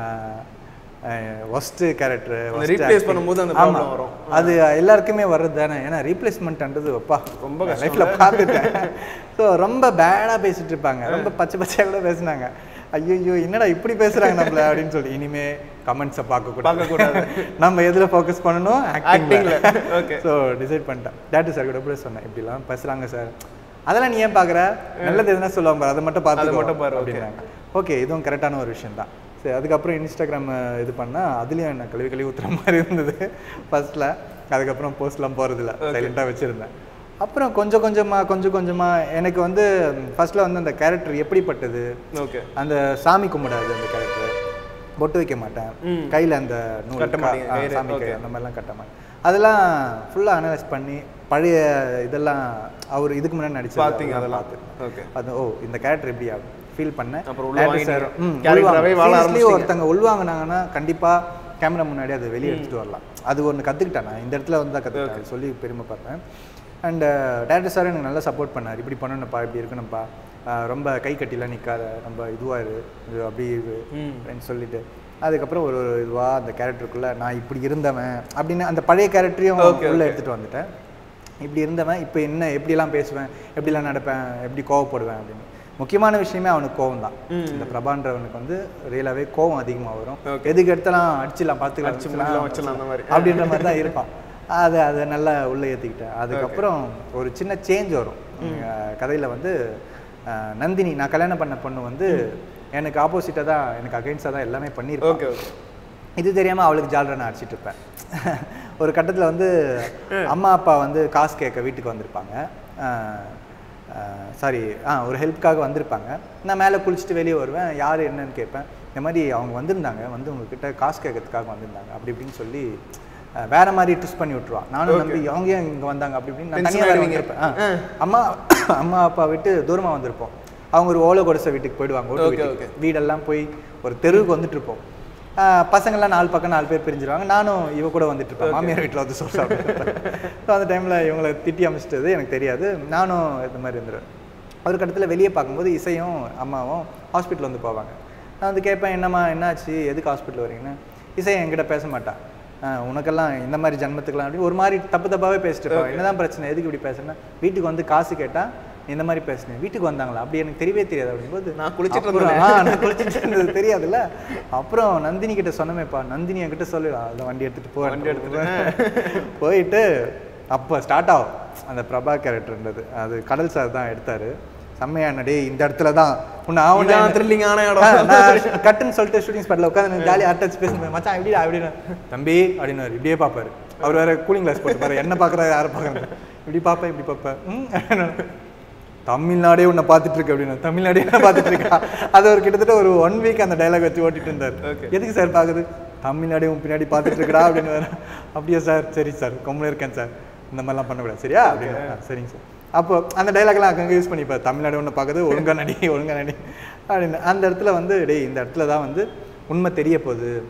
ஒஸ்ட்டு கேரக்டர் அந்த replace பண்ணும்போது அந்த problem வரும். அது எல்லாருக்குமே வர்றது தானே ஏன்னா ரீப்ளேஸ்மெண்ட்ன்றது அப்பா ரொம்ப கஷ்டம் லைஃப்பில் பார்த்துட்டேன் ஸோ ரொம்ப பேடாக பேசிட்டு இருப்பாங்க ரொம்ப பச்சை பச்சையாக கூட பேசுனாங்க ஐயோ என்னடா இப்படி பேசுறாங்க நம்மள அப்படின்னு சொல்லி இனிமே கமெண்ட்ஸை பார்க்க பார்க்கக்கூடாது. நம்ம எதுல ஃபோக்கஸ் பண்ணணும் Actingல. ஆக்டிங்ல Okay. ஸோ டிசைட் பண்ணிட்டேன் டேட்டு சார் கூட கூட சொன்னேன் இப்படிலாம் பேசுறாங்க சார் அதெல்லாம் நீ ஏன் பார்க்குற நல்லது எதுனா சொல்லுவாங்க பாரு அதை மட்டும் பார்த்து மட்டும் பாரு, okay. அப்படின்னாங்க ஓகே இதுவும் கரெக்டான ஒரு விஷயம் தான் சரி அதுக்கப்புறம் இன்ஸ்டாகிராம் இது பண்ணால் அதுலேயும் என்ன கழுவி கழுவி ஊற்றுற மாதிரி இருந்தது ஃபர்ஸ்ட்ல அதுக்கப்புறம் போஸ்ட்லாம் போகிறதில்ல சைலண்ட்டாக வச்சுருந்தேன் அப்புறம் கொஞ்சம் கொஞ்சமாக கொஞ்சம் கொஞ்சமாக எனக்கு வந்து ஃபர்ஸ்ட்ல வந்து அந்த கேரக்டர் எப்படிப்பட்டது ஓகே அந்த சாமி கும்பிடாது அந்த கேரக்டர் பொட்டு வைக்க மாட்டேன் ம். கையில் அந்த நூல் கட்ட கா- மாட்டீங்க, ஆ, கயிறு, சாமி கை okay. அந்த மாதிரிலாம் கட்ட மாட்டேன் அதெல்லாம் ஃபுல்லாக அனலைஸ் பண்ணி பழைய இதெல்லாம் அவர் இதுக்கு முன்னாடி நடிச்சு பார்த்தீங்க அதெல்லாம். பார்த்து ஓகே அது ஓ இந்த கேரக்டர் இப்படி ஃபீல் பண்ணேன் அப்புறம் உள்ள Director வாங்கிட்டீங்க. sir, ம், Character உள்வாங்க. ஆவே வாழ Seriously ஆரம்பிச்சிட்டீங்க. ஒருத்தங்க உள்வாங்கினாங்கன்னா கண்டிப்பா கேமரா முன்னாடி அதை வெளியே எடுத்துட்டு வரலாம் அது ஒன்று கற்றுக்கிட்டேன் நான் இந்த இடத்துல வந்து தான் கற்றுக்கிட்டேன் சொல்லி பெருமைப்படுறேன் அண்ட் டேரக்டர் சார் எனக்கு நல்லா சப்போர்ட் பண்ணார் இப்படி பண்ணணும்ப்பா இப்படி இருக்கணும்ப்பா அஹ் ரொம்ப கை கட்டிலாம் நிற்காத ரொம்ப இதுவாக இரு இது அப்படி இரு ம். அப்படின்னு சொல்லிட்டு அதுக்கப்புறம் ஒரு ஒரு இதுவாக அந்த கேரக்டருக்குள்ளே நான் இப்படி இருந்தவன் அப்படின்னு அந்த பழைய கேரக்டரையும் Okay, உள்ளே okay. எடுத்துகிட்டு வந்துட்டேன் இப்படி இருந்தவன் இப்போ என்ன எப்படிலாம் பேசுவேன் எப்படிலாம் நடப்பேன் எப்படி கோவப்படுவேன் அப்படின்னு முக்கியமான விஷயமே அவனுக்கு கோவம் தான் இந்த பிரபான்றவனுக்கு வந்து ரியலாகவே கோவம் அதிகமாக வரும் Okay. எதுக்கு எடுத்தாலும் அடிச்சிடலாம் அடிச்சு பார்த்துக்கலாம் முடியலாம், வச்சிடலாம் அந்த மாதிரி. அப்படின்ற மாதிரி தான் இருப்பான் அதை அதை நல்லா உள்ளே ஏற்றிக்கிட்டேன் அதுக்கப்புறம் ஒரு சின்ன சேஞ்ச் வரும் கதையில் வந்து அஹ், நந்தினி நான் கல்யாணம் பண்ண பொண்ணு வந்து எனக்கு ஆப்போசிட்டாக தான் எனக்கு அகைன்ஸ்டாக தான் எல்லாமே பண்ணியிருப்பான் ஓகே ஓகே இது தெரியாமல் அவளுக்கு ஜாலரை நான் அடிச்சிட்டு இருப்பேன் ஒரு கட்டத்தில் வந்து அம்மா அப்பா வந்து காசு கேட்க வீட்டுக்கு வந்திருப்பாங்க சாரி ஆ ஒரு ஹெல்ப்புக்காக வந்திருப்பாங்க நான் மேலே குளிச்சுட்டு வெளியே வருவேன் யார் என்னன்னு கேட்பேன் இந்த மாதிரி அவங்க வந்திருந்தாங்க வந்து உங்ககிட்ட காசு கேட்கறதுக்காக வந்திருந்தாங்க அப்படி இப்படின்னு சொல்லி அஹ், வேற மாதிரி ட்விஸ்ட் பண்ணி விட்டுருவான் நானும் நம்பி அவங்க ஏன் இங்கே வந்தாங்க அப்படி இப்படின்னு நான் Tension தனியாக வேற ஆயிடுவீங்க. வந்திருப்பேன் ஆ. அம்மா அம்மா அப்பா விட்டு தூரமாக வந்திருப்போம் அவங்க ஒரு ஓலை கொடிசை வீட்டுக்கு போயிடுவாங்க ஓட்டு Okay, வீட்டுக்கு வீடெல்லாம் போய் ஒரு தெருவுக்கு வந்துட்டு இருப்போம் ஆஹ் பசங்கள்லாம் நாலு பக்கம் நாலு பேர் பிரிஞ்சிருவாங்க நானும் இவ கூட வந்துட்டு இருப்பேன் மாமியார் வீட்டில் வந்து சோறு சாப்பிட்டு ஸோ அந்த டைமில் இவங்களை திட்டி அமைச்சிட்டது எனக்கு தெரியாது நானும் இந்த மாதிரி இருந்துருவேன் ஒரு கட்டத்தில் வெளியே பார்க்கும்போது இசையும் அம்மாவும் ஹாஸ்பிட்டல் வந்து போவாங்க நான் வந்து கேட்பேன் என்னம்மா என்னாச்சு எதுக்கு ஹாஸ்பிட்டல் வரீங்கன்னு இசை என்கிட்ட பேச மாட்டான் ஆஹ் உனக்கெல்லாம் இந்த மாதிரி ஜன்மத்துக்கெல்லாம் அப்படி ஒரு மாதிரி தப்பு தப்பாகவே பேசிட்டு இருப்பான் என்னதான் பிரச்சனை எதுக்கு இப்படி பேசுறேன்னா வீட்டுக்கு வந்து காசு கேட்டா இந்த மாதிரி பேசுனேன் வீட்டுக்கு வந்தாங்களா அப்படி எனக்கு தெரியவே தெரியாது அப்படிங்கும்போது நான் குளிச்சிட்டு அப்புறம், இருந்தேனே. ஆ, நான் குளிச்சிட்டு இருந்தது தெரியாதுல்ல அப்புறம் நந்தினி கிட்ட சொன்னமேப்பா நந்தினி என்கிட்ட சொல்லு அந்த வண்டி எடுத்துட்டு போ வண்டி எடுத்துட்டு. போயிட்டு அப்போ ஸ்டார்ட் ஆகும் அந்த பிரபா கேரக்டர்ன்றது அது கடல் சார் தான் எடுத்தாரு செம்மையான டேய் இந்த இடத்துல தான் உன்னை ஆவண இதான் thrilling ஆன இடம். கட்டுன்னு சொல்லிட்டு ஷூட்டிங் ஸ்பாட்ல உட்காந்து ஜாலியாக அட்டச் பேசுவேன் மச்சான் எப்படிடா அப்படின்னு தம்பி அப்படின்னு இப்படியே பார்ப்பாரு அவர் வேற கூலிங் கிளாஸ் போட்டு பாரு என்ன பார்க்குறாரு யாரை பார்க்குறாரு இப்படி பார்ப்பேன் இப்படி பார்ப்பேன் ம் அப்படின்னு. தமிழ்நாடே உன்னை பார்த்துட்டு இருக்கு அப்படின்னு தமிழ்நாடே என்ன பார்த்துட்டு இருக்கா அது ஒரு கிட்டத்தட்ட ஒரு ஒன் வீக் அந்த டைலாக் வச்சு ஓட்டிட்டு இருந்தார் Okay. எதுக்கு சார் பார்க்குது தமிழ்நாடே உன் பின்னாடி பார்த்துட்டு இருக்கடா அப்படின்னு வேற. அப்படியா சார் சரி சார் கொம்பளை இருக்கேன் சார் இந்த மாதிரிலாம் பண்ணக்கூடாது சரியா அப்படின்னு ஆ, சரிங்க சார் அப்போ அந்த டைலாக்லாம் அங்கங்கே யூஸ் பண்ணிப்பார் தமிழ்நாடு ஒன்று பார்க்குது ஒழுங்கா நடி ஒழுங்கா நடி அப்படின்னு அந்த இடத்துல வந்து டேய் இந்த இடத்துல தான் வந்து உண்மை தெரிய போகுது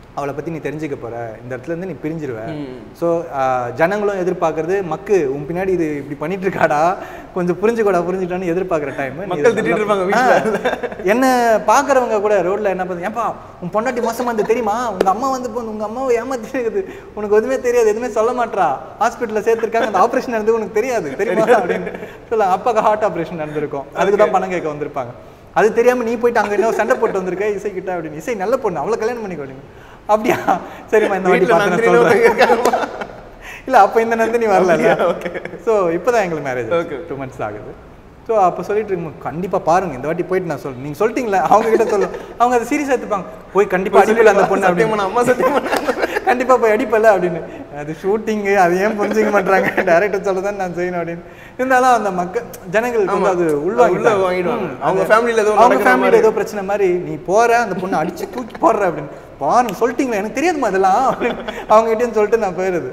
அவளை பற்றி நீ தெரிஞ்சுக்க போற இந்த இடத்துல இருந்து நீ பிரிஞ்சிருவ ஸோ ஜனங்களும் எதிர்பார்க்கறது மக்கு உன் பின்னாடி இது இப்படி பண்ணிட்டு இருக்காடா கொஞ்சம் புரிஞ்சுக்கோடா புரிஞ்சுட்டான்னு எதிர்பார்க்குற டைம் மக்கள் திட்டிட்டு இருப்பாங்க வீட்டுல. என்ன பார்க்குறவங்க கூட ரோட்ல என்ன பண்ணுது ஏன்பா உன் பொண்டாட்டி மோசமா இருந்து தெரியுமா உங்க அம்மா வந்து இப்போ உங்க அம்மாவை ஏமாத்தி இருக்குது உனக்கு எதுவுமே தெரியாது எதுவுமே சொல்ல மாட்றா ஹாஸ்பிட்டலில் சேர்த்துருக்காங்க அந்த ஆப்ரேஷன் நடந்து உனக்கு தெரியாது தெரியுமா அப்படின்னு சொல்லுவாங்க அப்பாக்கு ஹார்ட் ஆப்ரேஷன் நடந்திருக்கும் அதுக்கு தான் பணம் கேட்க வந்திருப்பாங்க அது தெரியாம நீ போயிட்டு அங்க என்ன சண்டை போட்டு வந்திருக்க இசை கிட்ட அப்படின்னு இசை நல்ல பொண்ணு அவளை கல்யாணம் பண்ணிக்கோ அப்படின்னு அப்படியா சரிம்மா இந்த வாட்டி வீட்டுல பார்த்து நான் நந்தினி சொல்றேன் இருக்காங்கம்மா. இல்ல அப்ப இந்த நந்தினி வரல ஸோ இப்போதான் எங்களுக்கு மேரேஜ் Okay. டூ மந்த்ஸ் ஆகுது ஸோ அப்போ சொல்லிட்டு இருக்கும் கண்டிப்பா பாருங்க இந்த வாட்டி போயிட்டு நான் சொல்றேன் நீங்க சொல்லிட்டீங்களா அவங்க கிட்ட சொல்ல அவங்க அதை சீரியஸா எடுத்துப்பாங்க போய் கண்டிப்பா அடிப்பல அந்த பொண்ணு சத்தியம் பண்ண அப்படின்னு அம்மா சத்தியம் பண்ண கண்டிப்பா போய் அடிப்பல அப்படின்னு அது ஷூட்டிங்கு அது ஏன் புரிஞ்சுக்க மாட்டாங்க டேரக்டர் சொல்லதான் நான் செய்யணும் அப்படின்னு இருந்தாலும் அந்த மக்கள் ஜனங்களுக்கு வந்து அது உள்வாங்கி உள்ள வாங்கிடுவாங்க. அவங்க family-ல ஏதோ அவங்க நடக்கிற ஃபேமிலியில் மாதிரி. ஏதோ பிரச்சனை மாதிரி நீ போற அந்த பொண்ணை அடிச்சு தூக்கி போடுற அப்படின்னு பாருங்க சொல்லிட்டீங்களா எனக்கு தெரியாதுமா அதெல்லாம் அப்படின்னு அவங்க கிட்டேயும் சொல்லிட்டு நான் போயிடுது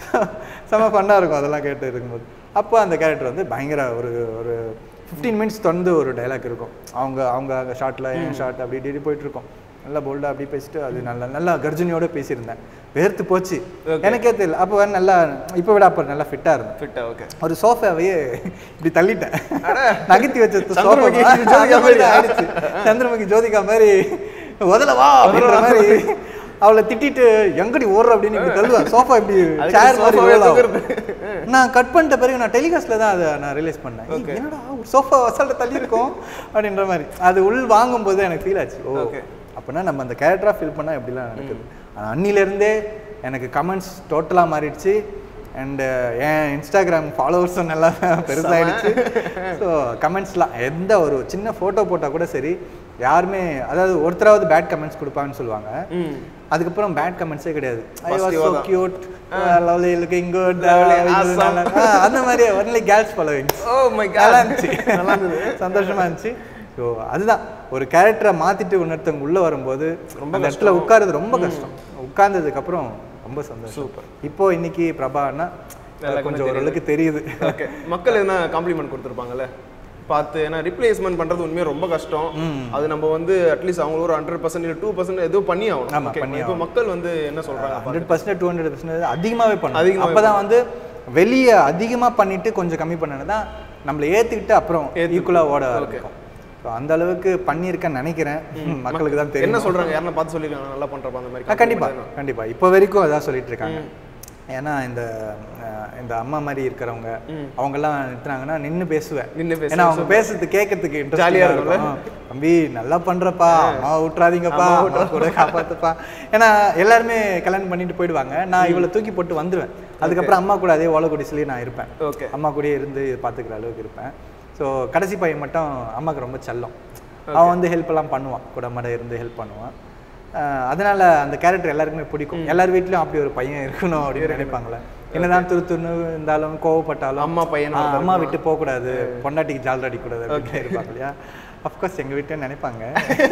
செம ஃபன்னாக இருக்கும் அதெல்லாம் கேட்டு இருக்கும்போது அப்போ அந்த கேரக்டர் வந்து பயங்கர ஒரு ஒரு ஃபிஃப்டீன் மினிட்ஸ் தொடர்ந்து ஒரு டைலாக் இருக்கும் அவங்க அவங்க அங்கே ஷார்ட்டில் என் ஷார்ட் அப்படி இப்படி போயிட்டு இருக்கும் நல்லா போல்டாக அப்படி பேசிட்டு அது நல்லா நல்லா கர்ஜனியோட பேசியிருந்தேன் வேர்த்து போச்சு எனக்கே தெரியல அப்போ வேற நல்லா இப்போ விட அப்போ நல்லா ஃபிட்டாக இருந்தேன் ஃபிட்டா ஓகே ஒரு சோஃபாவையே இப்படி தள்ளிட்டேன் நகர்த்தி வச்ச சந்திரமுகி சோஃபா ஜோதிகா மாதிரி ஆயிடுச்சு சந்திரமுகி ஜோதிகா மாதிரி உதலவா அப்படின்ற மாதிரி அவளை திட்டிட்டு எங்கடி ஓடுற அப்படின்னு இப்படி தள்ளுவா சோஃபா இப்படி அதுக்கு சேர் மாதிரி sofa-வே roll ஆகும். தூக்குறது. நான் கட் பண்ணிட்ட பிறகு நான் டெலிகாஸ்ட்ல தான் அதை நான் ரியலைஸ் பண்ணேன் ஏய், Okay. என்னடா ஒரு சோஃபா வசால்ட்ட தள்ளி இருக்கோம் அப்படின்ற மாதிரி அது உள் வாங்கும்போது எனக்கு ஃபீல் ஆச்சு ஓ Okay. அப்படின்னா நம்ம அந்த கேரக்டராக ஃபீல் பண்ணால் எப்படிலாம் நடக்குது ஆனா, அன்னிலேருந்தே எனக்கு கமெண்ட்ஸ் டோட்டலாக மாறிடுச்சு அண்டு என் இன்ஸ்டாகிராம் ஃபாலோவர்ஸும் நல்லா பெருசாகிடுச்சு ஸோ கமெண்ட்ஸ்லாம் எந்த ஒரு சின்ன ஃபோட்டோ போட்டால் கூட சரி யாருமே அதாவது ஒருத்தராவது பேட் கமெண்ட்ஸ் கொடுப்பாங்கன்னு சொல்லுவாங்க ம் அதுக்கப்புறம் பேட் கமெண்ட்ஸே கிடையாது ஐ Positive வாஸ் ஸோ தான். Cute lovely looking good Lovely, awesome. அந்த மாதிரி only girls following oh my நல்லா காட் இருந்துச்சு நல்லா இருந்தது சந்தோஷமா இருந்துச்சு ஸோ அதுதான் ஒரு கேரக்டரை மாத்திட்டு இன்னொருத்தவங்க உள்ள வரும்போது ரொம்ப அந்த இடத்துல உட்காருறது ரொம்ப கஷ்டம் உட்கார்ந்ததுக்கு அப்புறம் ரொம்ப சந்தோஷம் Super. இப்போ இன்னைக்கு பிரபான்னா எல்லாருக்குமே கொஞ்சம் ஓரளவுக்கு தெரியுது ஓகே மக்கள் எதனா காம்ப்ளிமெண்ட் கொடுத்துருப்பாங்கல்ல பார்த்து ஏன்னா ரிப்ளேஸ்மெண்ட் பண்றது உண்மையாக ரொம்ப கஷ்டம் அது நம்ம வந்து அட்லீஸ்ட் அவங்க ஒரு ஹண்ட்ரட் பர்சன்ட் இல்லை டூ பர்சன்ட் ஏதோ பண்ணி ஆகணும் ஆமா, Okay, பண்ணி இப்போ மக்கள் வந்து என்ன சொல்றாங்க hundred percent two hundred percent அதிகமாகவே பண்ணணும் அதிகமாவே அப்பதான் வந்து வெளியே அதிகமாக பண்ணிட்டு கொஞ்சம் கம்மி பண்ணது தான் நம்மளை ஏத்துக்கிட்டு அப்புறம் ஈக்குவலாக ஓட இருக்கும் ஸோ அந்த அளவுக்கு பண்ணியிருக்கேன்னு நினைக்கிறேன் மக்களுக்கு தான் தெரியும் என்ன சொல்றாங்க யாரா பார்த்து சொல்லிருக்காங்க நல்லா பண்றப்ப அந்த மாதிரி ஆ, கண்டிப்பா கண்டிப்பா இப்போ வரைக்கும் அதான் சொல்லிட்டு இருக்காங்க ஏன்னா இந்த அஹ், இந்த அம்மா மாதிரி இருக்கிறவங்க அவங்க எல்லாம் நிறுத்துனாங்கன்னா நின்னு பேசுவேன் நின்னு பேசுவேன், ஏன்னா அவங்க பேசுறது கேட்கறதுக்கு Jolly-ஆ ஜாலியா இருக்கும்ல? இருக்கும் தம்பி நல்லா பண்றப்பா அம்மா விட்டுறாதீங்கப்பா அம்மா கூட காப்பாத்துப்பா ஏன்னா எல்லாருமே கல்யாணம் பண்ணிட்டு போயிடுவாங்க நான் இவளை தூக்கி போட்டு வந்துருவேன் அதுக்கப்புறம் அம்மா கூட அதே ஓலக்குடிசிலேயே நான் இருப்பேன் ஓகே அம்மா கூடயே இருந்து பார்த்துக்கிற அளவுக்கு இருப்பேன் ஸோ கடைசி பையன் மட்டும் அம்மாவுக்கு ரொம்ப செல்லம் அவன் வந்து ஹெல்ப் எல்லாம் பண்ணுவான் கூட மட இருந்து ஹெல்ப் பண்ணுவான் அஹ் அதனால அந்த கேரக்டர் எல்லாருக்குமே பிடிக்கும் எல்லார் வீட்லயும் அப்படி ஒரு பையன் இருக்கணும் அப்படின்னு நினைப்பாங்களே என்னதான் துரு துருன்னு இருந்தாலும் கோவப்பட்டாலும் அம்மா பையன் ஆ, அம்மா விட்டு போகக்கூடாது பொண்டாட்டிக்கு ஜால் அடிக்கூடாது அப்படின்னு இருப்பாங்க இல்லையா அஃப்கோர்ஸ் எங்க வீட்டில் நினைப்பாங்க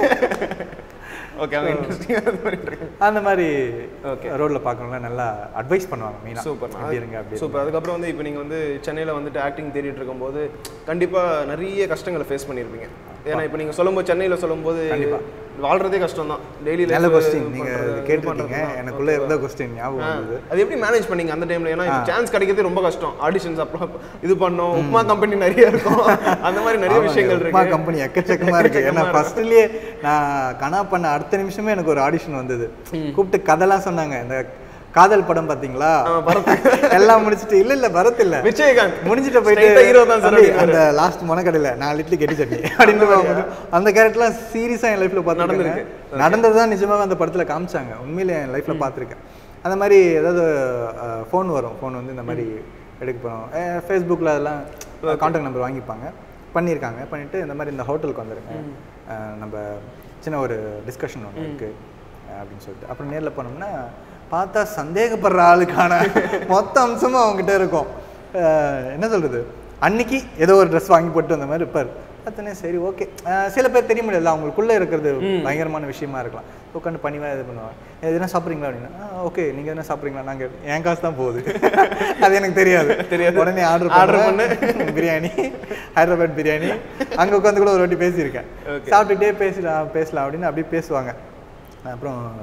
ஓகே அவங்க இன்ட்ரெஸ்டிங்காக பண்ணிட்டு இருக்காங்க அந்த மாதிரி Okay. ரோட்ல பார்க்கணும்னா நல்லா அட்வைஸ் பண்ணுவாங்க மீனா சூப்பர் இப்படி இருங்க அப்படி சூப்பர் அதுக்கப்புறம் வந்து இப்போ நீங்கள் வந்து சென்னையில் வந்துட்டு ஆக்டிங் தேடிட்டு இருக்கும்போது கண்டிப்பாக நிறைய கஷ்டங்களை ஃபேஸ் பண்ணியிருப்பீங்க ஏன்னா இப்போ நீங்கள் சொல்லும்போது சென்னையில் சொல்லும்போது வாழ்றதே கஷ்டம் தான் டெய்லி நல்ல கொஸ்டின் நீங்க இது கேட்டிருக்கீங்க எனக்குள்ள இருந்த கொஸ்டின் ஞாபகம் வந்தது அது எப்படி மேனேஜ் பண்ணீங்க அந்த டைம்ல ஏன்னா சான்ஸ் கிடைக்கிறதே ரொம்ப கஷ்டம் ஆடிஷன்ஸ் அப்புறம் இது பண்ணோம் உப்மா கம்பெனி நிறைய இருக்கும் அந்த மாதிரி நிறைய விஷயங்கள் உப்மா இருக்கு கம்பெனி எக்கச்சக்கமா இருக்கு ஏன்னா ஃபர்ஸ்ட்லயே நான் கனா பண்ண அடுத்த நிமிஷமே எனக்கு ஒரு ஆடிஷன் வந்தது கூப்பிட்டு கதைலாம் சொன்னாங்க இந்த காதல் படம் பாத்தீங்களா எல்லாம் முடிச்சிட்டு இல்ல இல்ல பரத் இல்ல விஜயகாந்த் முடிஞ்சிட்டு Straight ஆ போயிட்டு hero தான் sir தம்பி, அப்படின்னாரு. அந்த லாஸ்ட் மொனக்கடையில நாலு இட்லி கெட்டி சட்னி அப்படின்னு போகும்போது அந்த கேரக்டர்லாம் சீரியஸா என் லைஃப்ல பார்த்துருக்கேன் நடந்திருக்கு. நடந்ததுதான் நிஜமாவே அந்த படத்துல காமிச்சாங்க உண்மையிலே என் லைஃப்ல பார்த்துருக்கேன் அந்த மாதிரி ஏதாவது ஃபோன் வரும் ஃபோன் வந்து இந்த மாதிரி எடுக்க போகிறோம் ஃபேஸ்புக்கில் அதெல்லாம் காண்டாக்ட் நம்பர் வாங்கிப்பாங்க பண்ணியிருக்காங்க பண்ணிட்டு இந்த மாதிரி இந்த ஹோட்டலுக்கு வந்துருங்க அஹ், நம்ம சின்ன ஒரு டிஸ்கஷன் ஒன்று இருக்கு அஹ், அப்படின்னு சொல்லிட்டு அப்புறம் நேர்ல போனோம்னா பார்த்தா சந்தேகப்படுற ஆளுக்கான மொத்த அம்சமும் அவங்ககிட்ட இருக்கும் அஹ், என்ன சொல்றது அன்னைக்கு ஏதோ ஒரு ட்ரெஸ் வாங்கி போட்டு வந்த மாதிரி இருப்பார் பார்த்தோன்னே சரி ஓகே சில பேர் தெரிய முடியல அவங்களுக்குள்ள இருக்கிறது பயங்கரமான விஷயமா இருக்கலாம் உட்காந்து பணிவாக இது பண்ணுவாங்க எதுனா சாப்பிட்றீங்களா அப்படின்னா ஓகே நீங்கள் எதுனா சாப்பிட்றீங்களா நாங்கள் என் காசு தான் போகுது அது எனக்கு தெரியாது தெரியாது. உடனே order Order order biryani Hyderabad biryani அங்கே உட்காந்து கூட ஒரு வாட்டி பேசியிருக்கேன் சாப்பிட்டுட்டே பேசலாம் பேசலாம் அப்படின்னு அப்படியே பேசுவாங்க அப்புறம்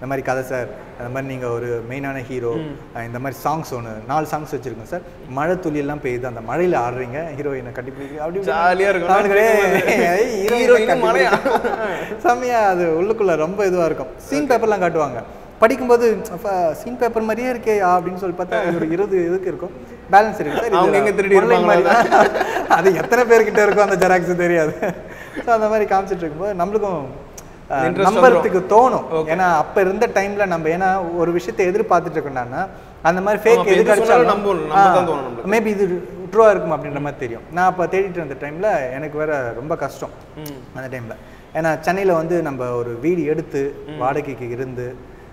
இந்த மாதிரி கதை சார் அந்த மாதிரி நீங்கள் ஒரு மெயினான ஹீரோ இந்த மாதிரி சாங்ஸ் ஒன்று நாலு சாங்ஸ் வச்சுருக்கோம் சார் மழை துளியெல்லாம் பெய்யுது அந்த மழையில் ஆடுறீங்க ஹீரோயினை கட்டிப்பிடிக்க அப்படி இப்படி. ஜாலியா இருக்கும். அவனுக்கு ஏய், heroine Heroine கட்டி மழையா? பிடிக்க. செம்மையா அது உள்ளுக்குள்ள ரொம்ப இதுவாக இருக்கும் சீன் பேப்பர்லாம் காட்டுவாங்க படிக்கும்போது சீன் பேப்பர் மாதிரியே இருக்கே அப்படின்னு சொல்லி பார்த்தா ஒரு இருபது இதுக்கு இருக்கும் பேலன்ஸ் இருக்கு சார் அவங்க எங்க திருடி இருப்பாங்களா அது எத்தனை பேர்கிட்ட இருக்கும் அந்த ஜெராக்ஸ் தெரியாது ஸோ அந்த மாதிரி காமிச்சிட்டு இருக்கும்போது நம்மளுக்கும் அஹ், Interest நம்புறதுக்கு தோணும் ஏன்னா அப்ப இருந்த டைம்ல நம்ம ஏன்னா ஒரு விஷயத்தை எதிர்பார்த்துட்டு இருக்கோம்னா அந்த மாதிரி ஆமா, ஃபேக் இப்ப எது எது சொன்னாலும் கிடைச்சாலும் நம்பணும், நம்ப தான் தோணும் நம்மளுக்கு. மேபி இது ட்ரூவா இருக்கும் அப்படின்ற மாதிரி தெரியும் நான் அப்போ தேடிட்டு இருந்த டைம்ல எனக்கு வேற ரொம்ப கஷ்டம் அந்த டைம்ல ஏன்னா சென்னையில வந்து நம்ம ஒரு வீடு எடுத்து வாடகைக்கு இருந்து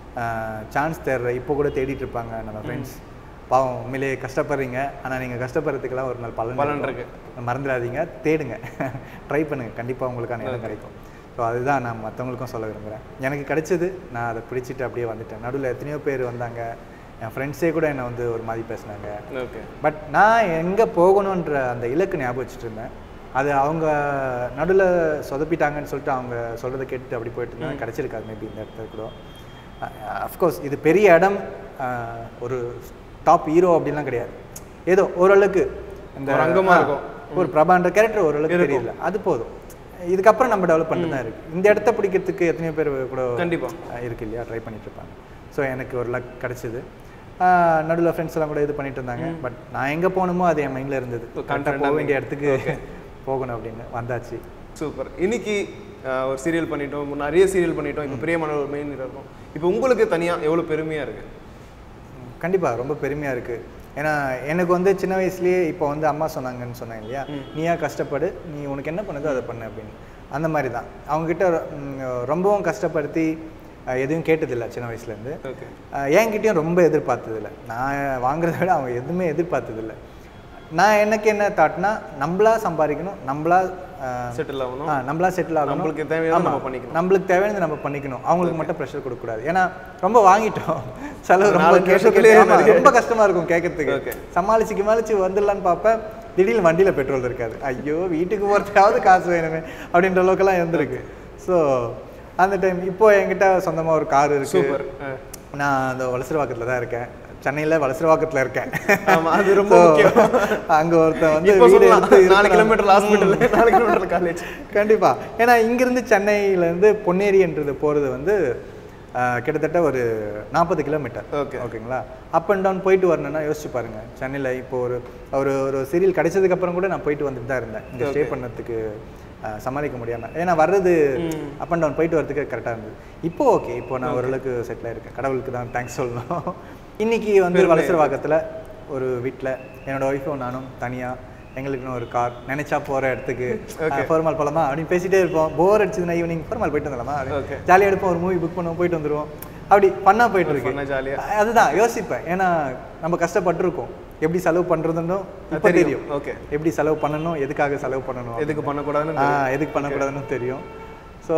சான்ஸ் தேடுற இப்போ கூட தேடிட்டு இருப்பாங்க நம்ம ஃப்ரெண்ட்ஸ் பாவம் உண்மையிலேயே கஷ்டப்படுறீங்க ஆனா நீங்க கஷ்டப்படுறதுக்கெல்லாம் ஒரு நாள் பலன் பலன் இருக்கும். மறந்துடாதீங்க தேடுங்க ட்ரை பண்ணுங்க கண்டிப்பா உங்களுக்கான இடம் கிடைக்கும் ஸோ அதுதான் நான் மற்றவங்களுக்கும் சொல்ல விரும்புகிறேன் எனக்கு கிடைச்சது நான் அதை பிடிச்சிட்டு அப்படியே வந்துட்டேன் நடுவில் எத்தனையோ பேர் வந்தாங்க என் ஃப்ரெண்ட்ஸே கூட என்னை வந்து ஒரு மாதிரி பேசினாங்க ஓகே பட் நான் எங்கே போகணுன்ற அந்த இலக்கு ஞாபகம் வச்சுட்டு இருந்தேன் அது அவங்க நடுவில் சொதப்பிட்டாங்கன்னு சொல்லிட்டு அவங்க சொல்கிறத கேட்டு அப்படி போயிட்டு இருந்தாங்க கிடச்சிருக்காது மேபி இந்த இடத்துல கூட அஃப்கோர்ஸ் இது பெரிய இடம் அஹ், ஒரு டாப் ஹீரோ அப்படிலாம் கிடையாது ஏதோ ஓரளவுக்கு இந்த ஒரு அங்கமா ஆ, இருக்கும். ஒரு பிரபான்ற கேரக்டர் ஓரளவுக்கு தெரியல அது போதும் இதுக்கப்புறம் நம்ம டெவலப் பண்ணிட்டு தான் இருக்கு இந்த இடத்த பிடிக்கிறதுக்கு எத்தனையோ பேர் கூட கண்டிப்பா அஹ் இருக்கு இல்லையா ட்ரை பண்ணிட்டு இருப்பாங்க ஸோ எனக்கு ஒரு லக் கிடச்சிது நடுவில் ஃப்ரெண்ட்ஸ் எல்லாம் கூட இது பண்ணிட்டு இருந்தாங்க பட் நான் எங்கே போகணுமோ அது என் மைண்டில் இருந்தது கரெக்டாக போக வேண்டிய இடத்துக்கு போகணும் அப்படின்னு வந்தாச்சு சூப்பர் இன்னைக்கு அஹ், ஒரு சீரியல் பண்ணிட்டோம் நிறைய சீரியல் பண்ணிட்டோம் இப்போ பிரியமான ஒரு மெயின் இருக்கும் இப்போ உங்களுக்கு தனியா எவ்வளவு பெருமையா இருக்கு கண்டிப்பாக ரொம்ப பெருமையாக இருக்குது ஏன்னா எனக்கு வந்து சின்ன வயசுலேயே இப்போ வந்து அம்மா சொன்னாங்கன்னு சொன்னேன் இல்லையா நீயா கஷ்டப்படு நீ உனக்கு என்ன பண்ணுதோ அதை பண்ணு அப்படின்னு அந்த மாதிரி தான் அவங்ககிட்ட ம், ரொம்பவும் கஷ்டப்படுத்தி அஹ், எதுவும் கேட்டதில்லை சின்ன வயசுலேருந்து ஓகே என்கிட்டயும் ரொம்ப எதிர்பார்த்ததில்ல நான் வாங்குறத விட அவங்க எதுவுமே எதிர்பார்த்ததில்ல நான் எனக்கு என்ன தாட்னா நம்மளா சம்பாதிக்கணும் நம்மளா அஹ், செட்டில் ஆகணும் ஆ, நம்மளா செட்டில் ஆகணும் நம்மளுக்கு தேவையானதை ஆமா, நம்ம பண்ணிக்கணும். நம்மளுக்கு தேவையானது நம்ம பண்ணிக்கணும் அவங்களுக்கு மட்டும் ப்ரெஷர் கொடுக்கக்கூடாது ஏன்னா ரொம்ப வாங்கிட்டோம் செலவு ரொம்ப நாலஞ்சு கேட்டு வருஷத்துலயே கேட்டு- ஆமா, நிறைய- ரொம்ப கஷ்டமா இருக்கும் கேட்கறதுக்கு Okay. சமாளிச்சு கிமாளிச்சு வந்துடலான்னு பார்ப்பேன் திடீர்னு வண்டியில பெட்ரோல் இருக்காது ஐயோ வீட்டுக்கு போகிறதுக்காவது காசு வேணுமே அப்படின்ற அளவுக்குலாம் இருந்திருக்கு ஸோ அந்த டைம் இப்போ என்கிட்ட சொந்தமா ஒரு கார் இருக்கு சூப்பர் நான் அந்த வலசரவாக்கத்தில் தான் இருக்கேன் சென்னையில் வலசரவாக்கத்தில் இருக்கேன் ஆமா அது ரொம்ப So, முக்கியம் அங்க ஒருத்தன் வந்து இப்போ வீடு சொல்லலாம் எடுத்து நாலு இருக்கிறான். கிலோமீட்டர் ஹாஸ்பிட்டல் நாலு கிலோமீட்டர் காலேஜ் கண்டிப்பா ஏன்னா இங்கிருந்து சென்னையிலேருந்து பொன்னேரின்றது போகிறது வந்து ஆஹ், கிட்டத்தட்ட ஒரு நாற்பது கிலோமீட்டர் Okay. ஓகேங்களா அப் அண்ட் டவுன் போயிட்டு வரணும்னா யோசிச்சு பாருங்க சென்னையில் இப்போ ஒரு ஒரு ஒரு சீரியல் கிடைச்சதுக்கு அப்புறம் கூட நான் போயிட்டு வந்துட்டு தான் இருந்தேன் இங்கே ஸ்டே பண்ணதுக்கு ஆஹ், சமாளிக்க முடியாம ஏன்னா வர்றது அப் அண்ட் டவுன் போயிட்டு வரதுக்கு கரெக்டாக இருந்தது இப்போ ஓகே இப்போ நான் ஓரளவுக்கு செட்டில் இருக்கேன் கடவுளுக்கு தான் தேங்க்ஸ் சொல்லணும் இன்னைக்கு வந்து வலசரவாக்கத்தில் ஒரு வீட்டில் என்னோட ஒய்ஃபும் நானும் தனியாக எங்களுக்குன்னு ஒரு கார் நினைச்சா போற இடத்துக்கு ஃபோர்மால் போலாமா அப்படின்னு பேசிட்டே இருப்போம் போர் அடிச்சதுன்னா ஈவினிங் ஃபோர்மால் போயிட்டு வந்துடலாமா Okay. ஜாலியாக எடுப்போம் ஒரு மூவி புக் பண்ணுவோம் போயிட்டு வந்துருவோம் அப்படி பண்ணா போயிட்டு இருக்கு பண்ணா ஜாலியா அதுதான் யோசிப்பேன் ஏன்னா நம்ம கஷ்டப்பட்டிருக்கோம் எப்படி செலவு பண்றதுன்னு இப்போ தெரியும். தெரியும் Okay. எப்படி செலவு பண்ணணும் எதுக்காக செலவு பண்ணணும் எதுக்கு பண்ணக்கூடாதுன்னு ஆ எதுக்கு பண்ணக்கூடாதுன்னு தெரியும் ஸோ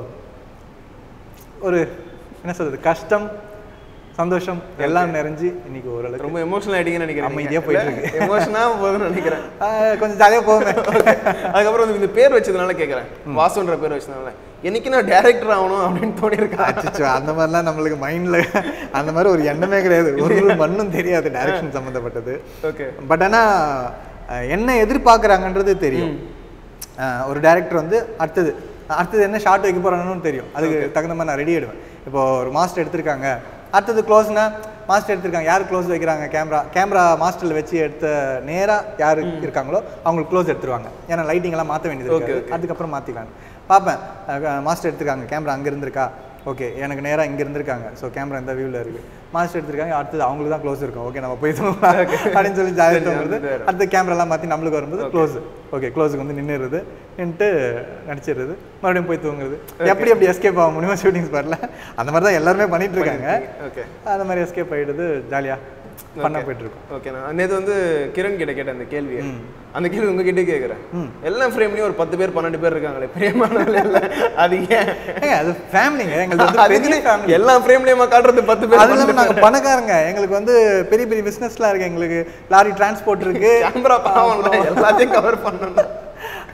ஒரு என்ன சொல்றது கஷ்டம் சந்தோஷம் எல்லாம் நிறைஞ்சு இன்னைக்கு ஓரளவுக்கு ரொம்ப எமோஷனல் ஆயிட்டீங்கன்னு நினைக்கிறேன் அமைதியா போயிட்டு இருக்கு. எமோஷனா போகுதுன்னு நினைக்கிறேன் ஆ, கொஞ்சம் ஜாலியாக போவேன் அதுக்கப்புறம் வந்து இந்த பேர் வச்சதுனால கேட்குறேன் வாசுன்ற பேர் வச்சதுனால என்னைக்கு நான் டேரக்டர் ஆகணும் அப்படின்னு தோணியிருக்கா அச்சச்சோ அந்த மாதிரிலாம் நம்மளுக்கு மைண்ட்ல அந்த மாதிரி ஒரு எண்ணமே கிடையாது ஒரு மண்ணும் தெரியாது டைரக்ஷன் சம்மந்தப்பட்டது ஓகே பட் ஆனா அஹ், என்ன எதிர்பார்க்குறாங்கன்றது தெரியும் அஹ், ஒரு டைரக்டர் வந்து அடுத்தது அடுத்தது என்ன ஷார்ட் வைக்க போறாங்கன்னு தெரியும் அதுக்கு தகுந்த மாதிரி நான் ரெடி ஆயிடுவேன் இப்போ ஒரு மாஸ்டர் எடுத்திருக்காங்க அடுத்தது க்ளோஸ்னா மாஸ்டர் எடுத்திருக்காங்க யார் க்ளோஸ் வைக்கிறாங்க கேமரா கேமரா மாஸ்டரில் வச்சு எடுத்த நேரா யார் இருக்காங்களோ அவங்களுக்கு க்ளோஸ் எடுத்துருவாங்க ஏன்னா லைட்டிங் எல்லாம் மாற்ற வேண்டியது Okay, இருக்கு அதுக்கப்புறம் மாற்றிக்கலாம் பார்ப்பேன் மாஸ்டர் எடுத்திருக்காங்க கேமரா அங்கே இருந்திருக்கா ஓகே எனக்கு நேராக இங்கே இருந்திருக்காங்க ஸோ கேமரா இந்த வியூவில் இருக்கு மாஸ்டர் எடுத்திருக்காங்க அடுத்தது அவங்களுக்கு தான் க்ளோஸ் இருக்கும் ஓகே நம்ம போய் தூங்கலாம் அப்படின்னு சொல்லி ஜாலியாக சரி, தோணுறது அது வேற. அடுத்த கேமராலாம் மாற்றி நம்மளுக்கு வரும்போது க்ளோஸ் ஓகே க்ளோஸுக்கு வந்து நின்றுறது நின்றுட்டு நடிச்சிடுறது மறுபடியும் போய் தூங்குறது எப்படி எப்படி எஸ்கேப் ஆக முடியுமோ ஷூட்டிங் ஸ்பாட்டில் அந்த மாதிரி தான் எல்லாருமே பண்ணிட்டு இருக்காங்க ஓகே அந்த மாதிரி எஸ்கேப் ஆகிடுது ஜாலியாக பண்ண போயிட்டு இருக்கும் ஓகே நான் நேற்று வந்து கிரண் கிட்ட கேட்டேன் அந்த கேள்வியை அந்த கேள்வி உங்ககிட்ட கேட்குறேன் எல்லா ஃப்ரேம்லயும் ஒரு பத்து பேர் பன்னெண்டு பேர் இருக்காங்களே பிரியமானவர்கள் இல்ல அது ஏன் ஏங்க அது ஃபேமிலிங்க எங்களுக்கு வந்து பெரிய அதுக்குன்னு ஃபேமிலி எல்லா ஃப்ரேம்லயுமா காட்டுறது பத்து பேர் அது இல்லாமல் நாங்கள் பணக்காரங்க எங்களுக்கு வந்து பெரிய பெரிய பிஸ்னஸ்லாம் இருக்கு எங்களுக்கு லாரி டிரான்ஸ்போர்ட் இருக்கு கேமரா பாவம்ல எல்லாத்தையும் கவர் பண்ணணும்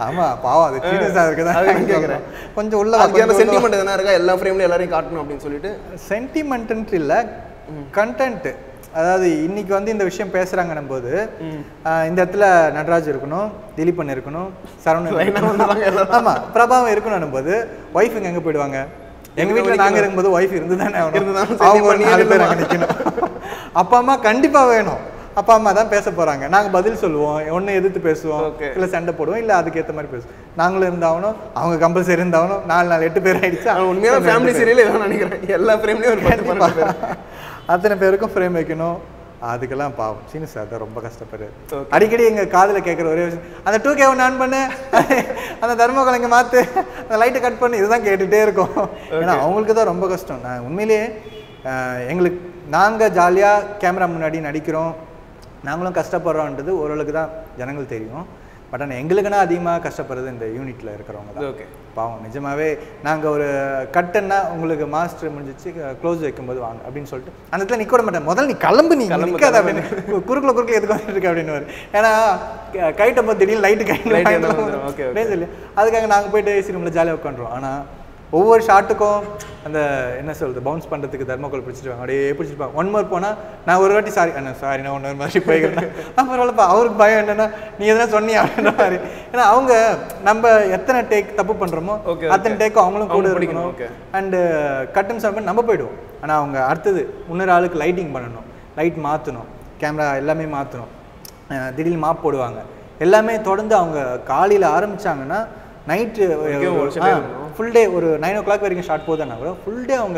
ஆமா பாவம் அது சீரியஸாக இருக்குதான் அதுக்கு கேக்குறேன். கொஞ்சம் உள்ள வா, அதுக்கான கொஞ்சம் உள்ள வா. சென்டிமெண்ட் எதனா இருக்கா எல்லா ஃப்ரேம்லயும் எல்லாரையும் காட்டணும் அப்படின்னு சொல்லிட்டு சென்டிமெண்ட்டு இல்லை கண்டென்ட் அதாவது இன்னைக்கு வந்து இந்த விஷயம் பேசுறாங்கன்னும் போது ஆஹ் இந்த இடத்துல நடராஜ் இருக்கணும் திலீபன் இருக்கணும் சரவணன் இருக்கணும். ஆமா பிரபாவம் இருக்கணும் போது ஒய்ஃபுங்க எங்க போயிடுவாங்க எங்க வீட்ல நாங்க இருக்கும்போது ஒய்ஃப் இருந்து தானே இருந்துதானே அவங்க ஒரு சரி, நாலு பேர் பண்ணியே அங்க நிக்கணும் அப்பா அம்மா கண்டிப்பா வேணும் அப்பா அம்மா தான் பேச போறாங்க நாங்க பதில் சொல்லுவோம் ஒண்ணு எதிர்த்து பேசுவோம் Okay. இல்ல சண்டை போடுவோம் இல்ல அதுக்கு ஏத்த மாதிரி பேசுவோம் நாங்களும் இருந்தாகணும் அவங்க கம்பல்சரி இருந்தாகணும் நாலு நாலு எட்டு பேர் ஆயிடுச்சு ஆனா உண்மையான ஃபேமிலி சீரியல் இதான் நினைக்கிறேன் எல்லா ஃப்ரேம்லயும் ஒரு பத்து பன்னெண்டு பேர் அத்தனை பேருக்கும் ஃப்ரேம் வைக்கணும் அதுக்கெல்லாம் பாவம் சீனு சார் தான் ரொம்ப கஷ்டப்படுறாரு Okay. அடிக்கடி எங்க காதுல கேட்குற ஒரே விஷயம் அந்த டூ கே ஒன்று ஆன் பண்ணு அந்த தர்மகோலை இங்கே மாத்து அந்த லைட்டை கட் பண்ணு இதுதான் கேட்டுட்டே இருக்கோம் ஏன்னா அவங்களுக்கு தான் ரொம்ப கஷ்டம் நான் உண்மையிலேயே அஹ், எங்களுக்கு நாங்க ஜாலியா கேமரா முன்னாடி நடிக்கிறோம் நாங்களும் கஷ்டப்படுறோன்றது ஓரளவுக்கு தான் ஜனங்கள் தெரியும் பட் ஆனால் எங்களுக்குன்னா அதிகமாக கஷ்டப்படுறது இந்த யூனிட்ல இருக்கிறவங்க தான் ஓகே பாவம் நிஜமாவே நாங்க ஒரு கட்டுன்னா உங்களுக்கு மாஸ்டர் முடிஞ்சிச்சு க்ளோஸ் வைக்கும்போது வாங்க அப்படின்னு சொல்லிட்டு அந்த இடத்துல நிக்க விட மாட்டேன் முதல்ல நீ கிளம்பு நீ கிளம்பு, நிக்காத அப்படின்னு குறுக்குல குறுக்குல எதுக்கு வந்துட்டு இருக்க அப்படின்னு ஏன்னா க- கைட்ட போது திடீர்னு லைட்டு Light கைட்டு எல்லாம் வந்துரும். Okay, okay. சொல்லி அதுக்காக நாங்க போயிட்டு ஏசி ரூம்ல ஜாலியாக உட்காந்துருவோம் ஆனா ஒவ்வொரு ஷாட்டுக்கும் அந்த என்ன சொல்றது பவுன்ஸ் பண்றதுக்கு தர்மக்கோல் பிடிச்சிருவாங்க அப்படியே பிடிச்சிருப்பாங்க ஒன் மோர் போனா நான் ஒரு வாட்டி சாரி அண்ணா சாரி நான் ஒன்று மாதிரி போய்க்கிறேன் ஆ, பரவாயில்லப்பா அவருக்கு பயம் என்னன்னா நீ எதனா சொன்னியா அப்படின்ற மாதிரி ஏன்னா அவங்க நம்ம எத்தனை டேக் தப்பு பண்றோமோ Okay, okay. அத்தனை டேக்கும் அவங்களும் கூட அவங்க பிடிக்கணும், இருக்கணும் okay. அண்டு கட்டன் சாப்பிட்டு நம்ம போயிடுவோம் ஆனால் அவங்க அடுத்தது இன்னொரு ஆளுக்கு லைட்டிங் பண்ணணும் லைட் மாற்றணும் கேமரா எல்லாமே மாற்றணும் திடீர்னு மாப் போடுவாங்க எல்லாமே தொடர்ந்து அவங்க காலையில் ஆரம்பிச்சாங்கன்னா நைட்டு வரைக்கும் முடிச்சுட்டே இருக்கணும். ஃபுல் டே ஒரு நைன் ஓ கிளாக் வரைக்கும் ஷார்ட் போதுன்னா கூட ஃபுல் டே அவங்க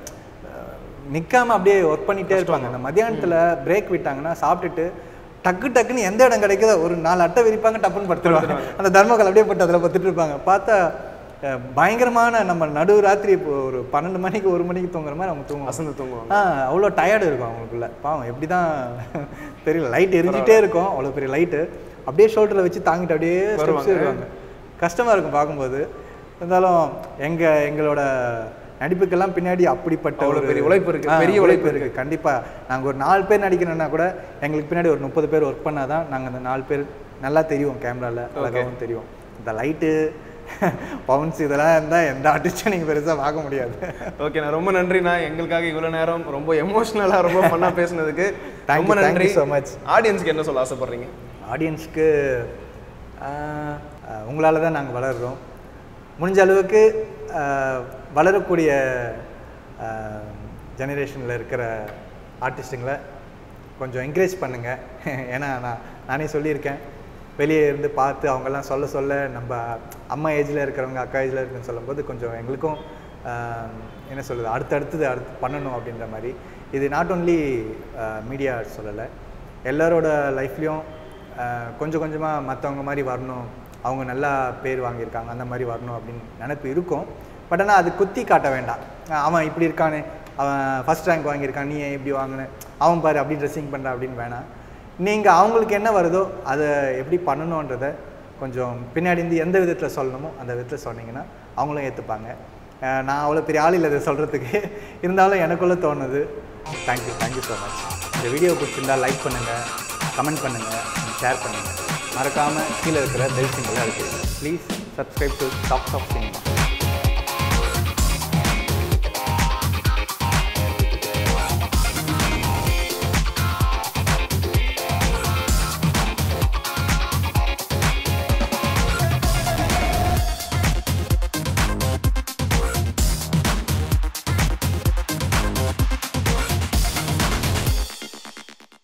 அஹ், நிக்காம அப்படியே ஒர்க் பண்ணிட்டே இருப்பாங்க அந்த மத்தியானத்தில் பிரேக் விட்டாங்கன்னா சாப்பிட்டுட்டு டக்கு டக்குன்னு எந்த இடம் கிடைக்குதோ ஒரு நாலு அட்டை விரிப்பாங்க டப்புன்னு படுத்துருவாங்க அந்த தர்மக்கல் அப்படியே போட்டு அதில் பத்துட்டு இருப்பாங்க பார்த்தா அஹ், பயங்கரமான நம்ம நடு ராத்திரி இப்போ ஒரு பன்னெண்டு மணிக்கு ஒரு மணிக்கு தூங்குற மாதிரி அவங்க தூங்குவாங்க வசந்து தூங்குவாங்க ஆ அவ்வளோ டயர்டு இருக்கும் அவங்களுக்குள்ள பாவம் எப்படி தான் தெரியல லைட் எரிஞ்சிட்டே இருக்கும் அவ்வளோ பெரிய லைட்டு அப்படியே ஷோல்டரில் வச்சு தாங்கிட்டு அப்படியே ஸ்டெப்ஸ் வருவாங்க. வருவாங்க கஷ்டமாக இருக்கும் பார்க்கும்போது இருந்தாலும் எங்கள் எங்களோட நடிப்புக்கெல்லாம் பின்னாடி அப்படிப்பட்ட அவ்வளவு ஒரு பெரிய உழைப்பு இருக்கு. ஆ, பெரிய உழைப்பு இருக்கு கண்டிப்பாக நாங்கள் ஒரு நாலு பேர் நடிக்கணும்னா கூட எங்களுக்கு பின்னாடி ஒரு முப்பது பேர் ஒர்க் பண்ணால் தான் நாங்கள் அந்த நாலு பேர் நல்லா தெரியும் கேமராவில் அழகாகவும் தெரியும் இந்த லைட்டு பவுன்ஸ் இதெல்லாம் இருந்தால் எந்த ஆர்டிஸ்டும் நீங்கள் பெருசாக பார்க்க முடியாது ஓகே நான் ரொம்ப நன்றிண்ணா எங்களுக்காக இவ்வளவு நேரம் ரொம்ப எமோஷனலா ரொம்ப ஃபன்னா பேசுனதுக்கு Thank ரொம்ப you, thank நன்றி you so much. ஆடியன்ஸ்க்கு என்ன சொல்ல ஆசைப்படுறீங்க ஆடியன்ஸ்க்கு உங்களால் தான் நாங்கள் வளர்கிறோம் முடிஞ்ச அளவுக்கு ஆஹ், வளரக்கூடிய ஜெனரேஷனில் இருக்கிற ஆர்டிஸ்ட்டுங்களை கொஞ்சம் என்கரேஜ் பண்ணுங்கள் ஏன்னா நான் நானே சொல்லியிருக்கேன் வெளியே இருந்து பார்த்து அவங்கெல்லாம் சொல்ல சொல்ல நம்ம அம்மா ஏஜில் இருக்கிறவங்க அக்கா ஏஜில் இருக்குன்னு சொல்லும்போது கொஞ்சம் எங்களுக்கும் ஆஹ், என்ன சொல்கிறது அடுத்தடுத்தது அடுத்து பண்ணணும் அப்படின்ற மாதிரி இது நாட் ஓன்லி மீடியா சொல்லலை எல்லாரோட லைஃப்லேயும் கொஞ்சம் கொஞ்சமாக மற்றவங்க மாதிரி வரணும் அவங்க நல்லா பேர் வாங்கியிருக்காங்க அந்த மாதிரி வரணும் அப்படின்னு நினைப்பு இருக்கும் பட் ஆனால் அது குத்தி காட்ட வேண்டாம் அஹ் அவன் இப்படி இருக்கானே அவன் ஃபர்ஸ்ட் ரேங்க் வாங்கியிருக்கான் நீ ஏன் இப்படி வாங்கின அவன் பாரு அப்படி ட்ரெஸ்ஸிங் பண்ணுற அப்படின்னு வேணாம் நீங்கள் அவங்களுக்கு என்ன வருதோ அதை எப்படி பண்ணணுன்றதை கொஞ்சம் பின்னாடி இருந்து எந்த விதத்தில் சொல்லணுமோ அந்த விதத்தில் சொன்னீங்கன்னா அவங்களும் ஏற்றுப்பாங்க நான் அவ்வளோ பெரிய ஆள் இல்லை இதை சொல்கிறதுக்கு இருந்தாலும் எனக்குள்ளே தோணுது தேங்க்யூ தேங்க்யூ ஸோ மச் இந்த வீடியோ பிடிச்சிருந்தா லைக் பண்ணுங்கள் கமெண்ட் பண்ணுங்கள் ஷேர் பண்ணுங்கள் மறக்காமல் கீழே இருக்கிற பெல் சிம்பிளை அழுத்திடுங்க please subscribe to Tops of cinema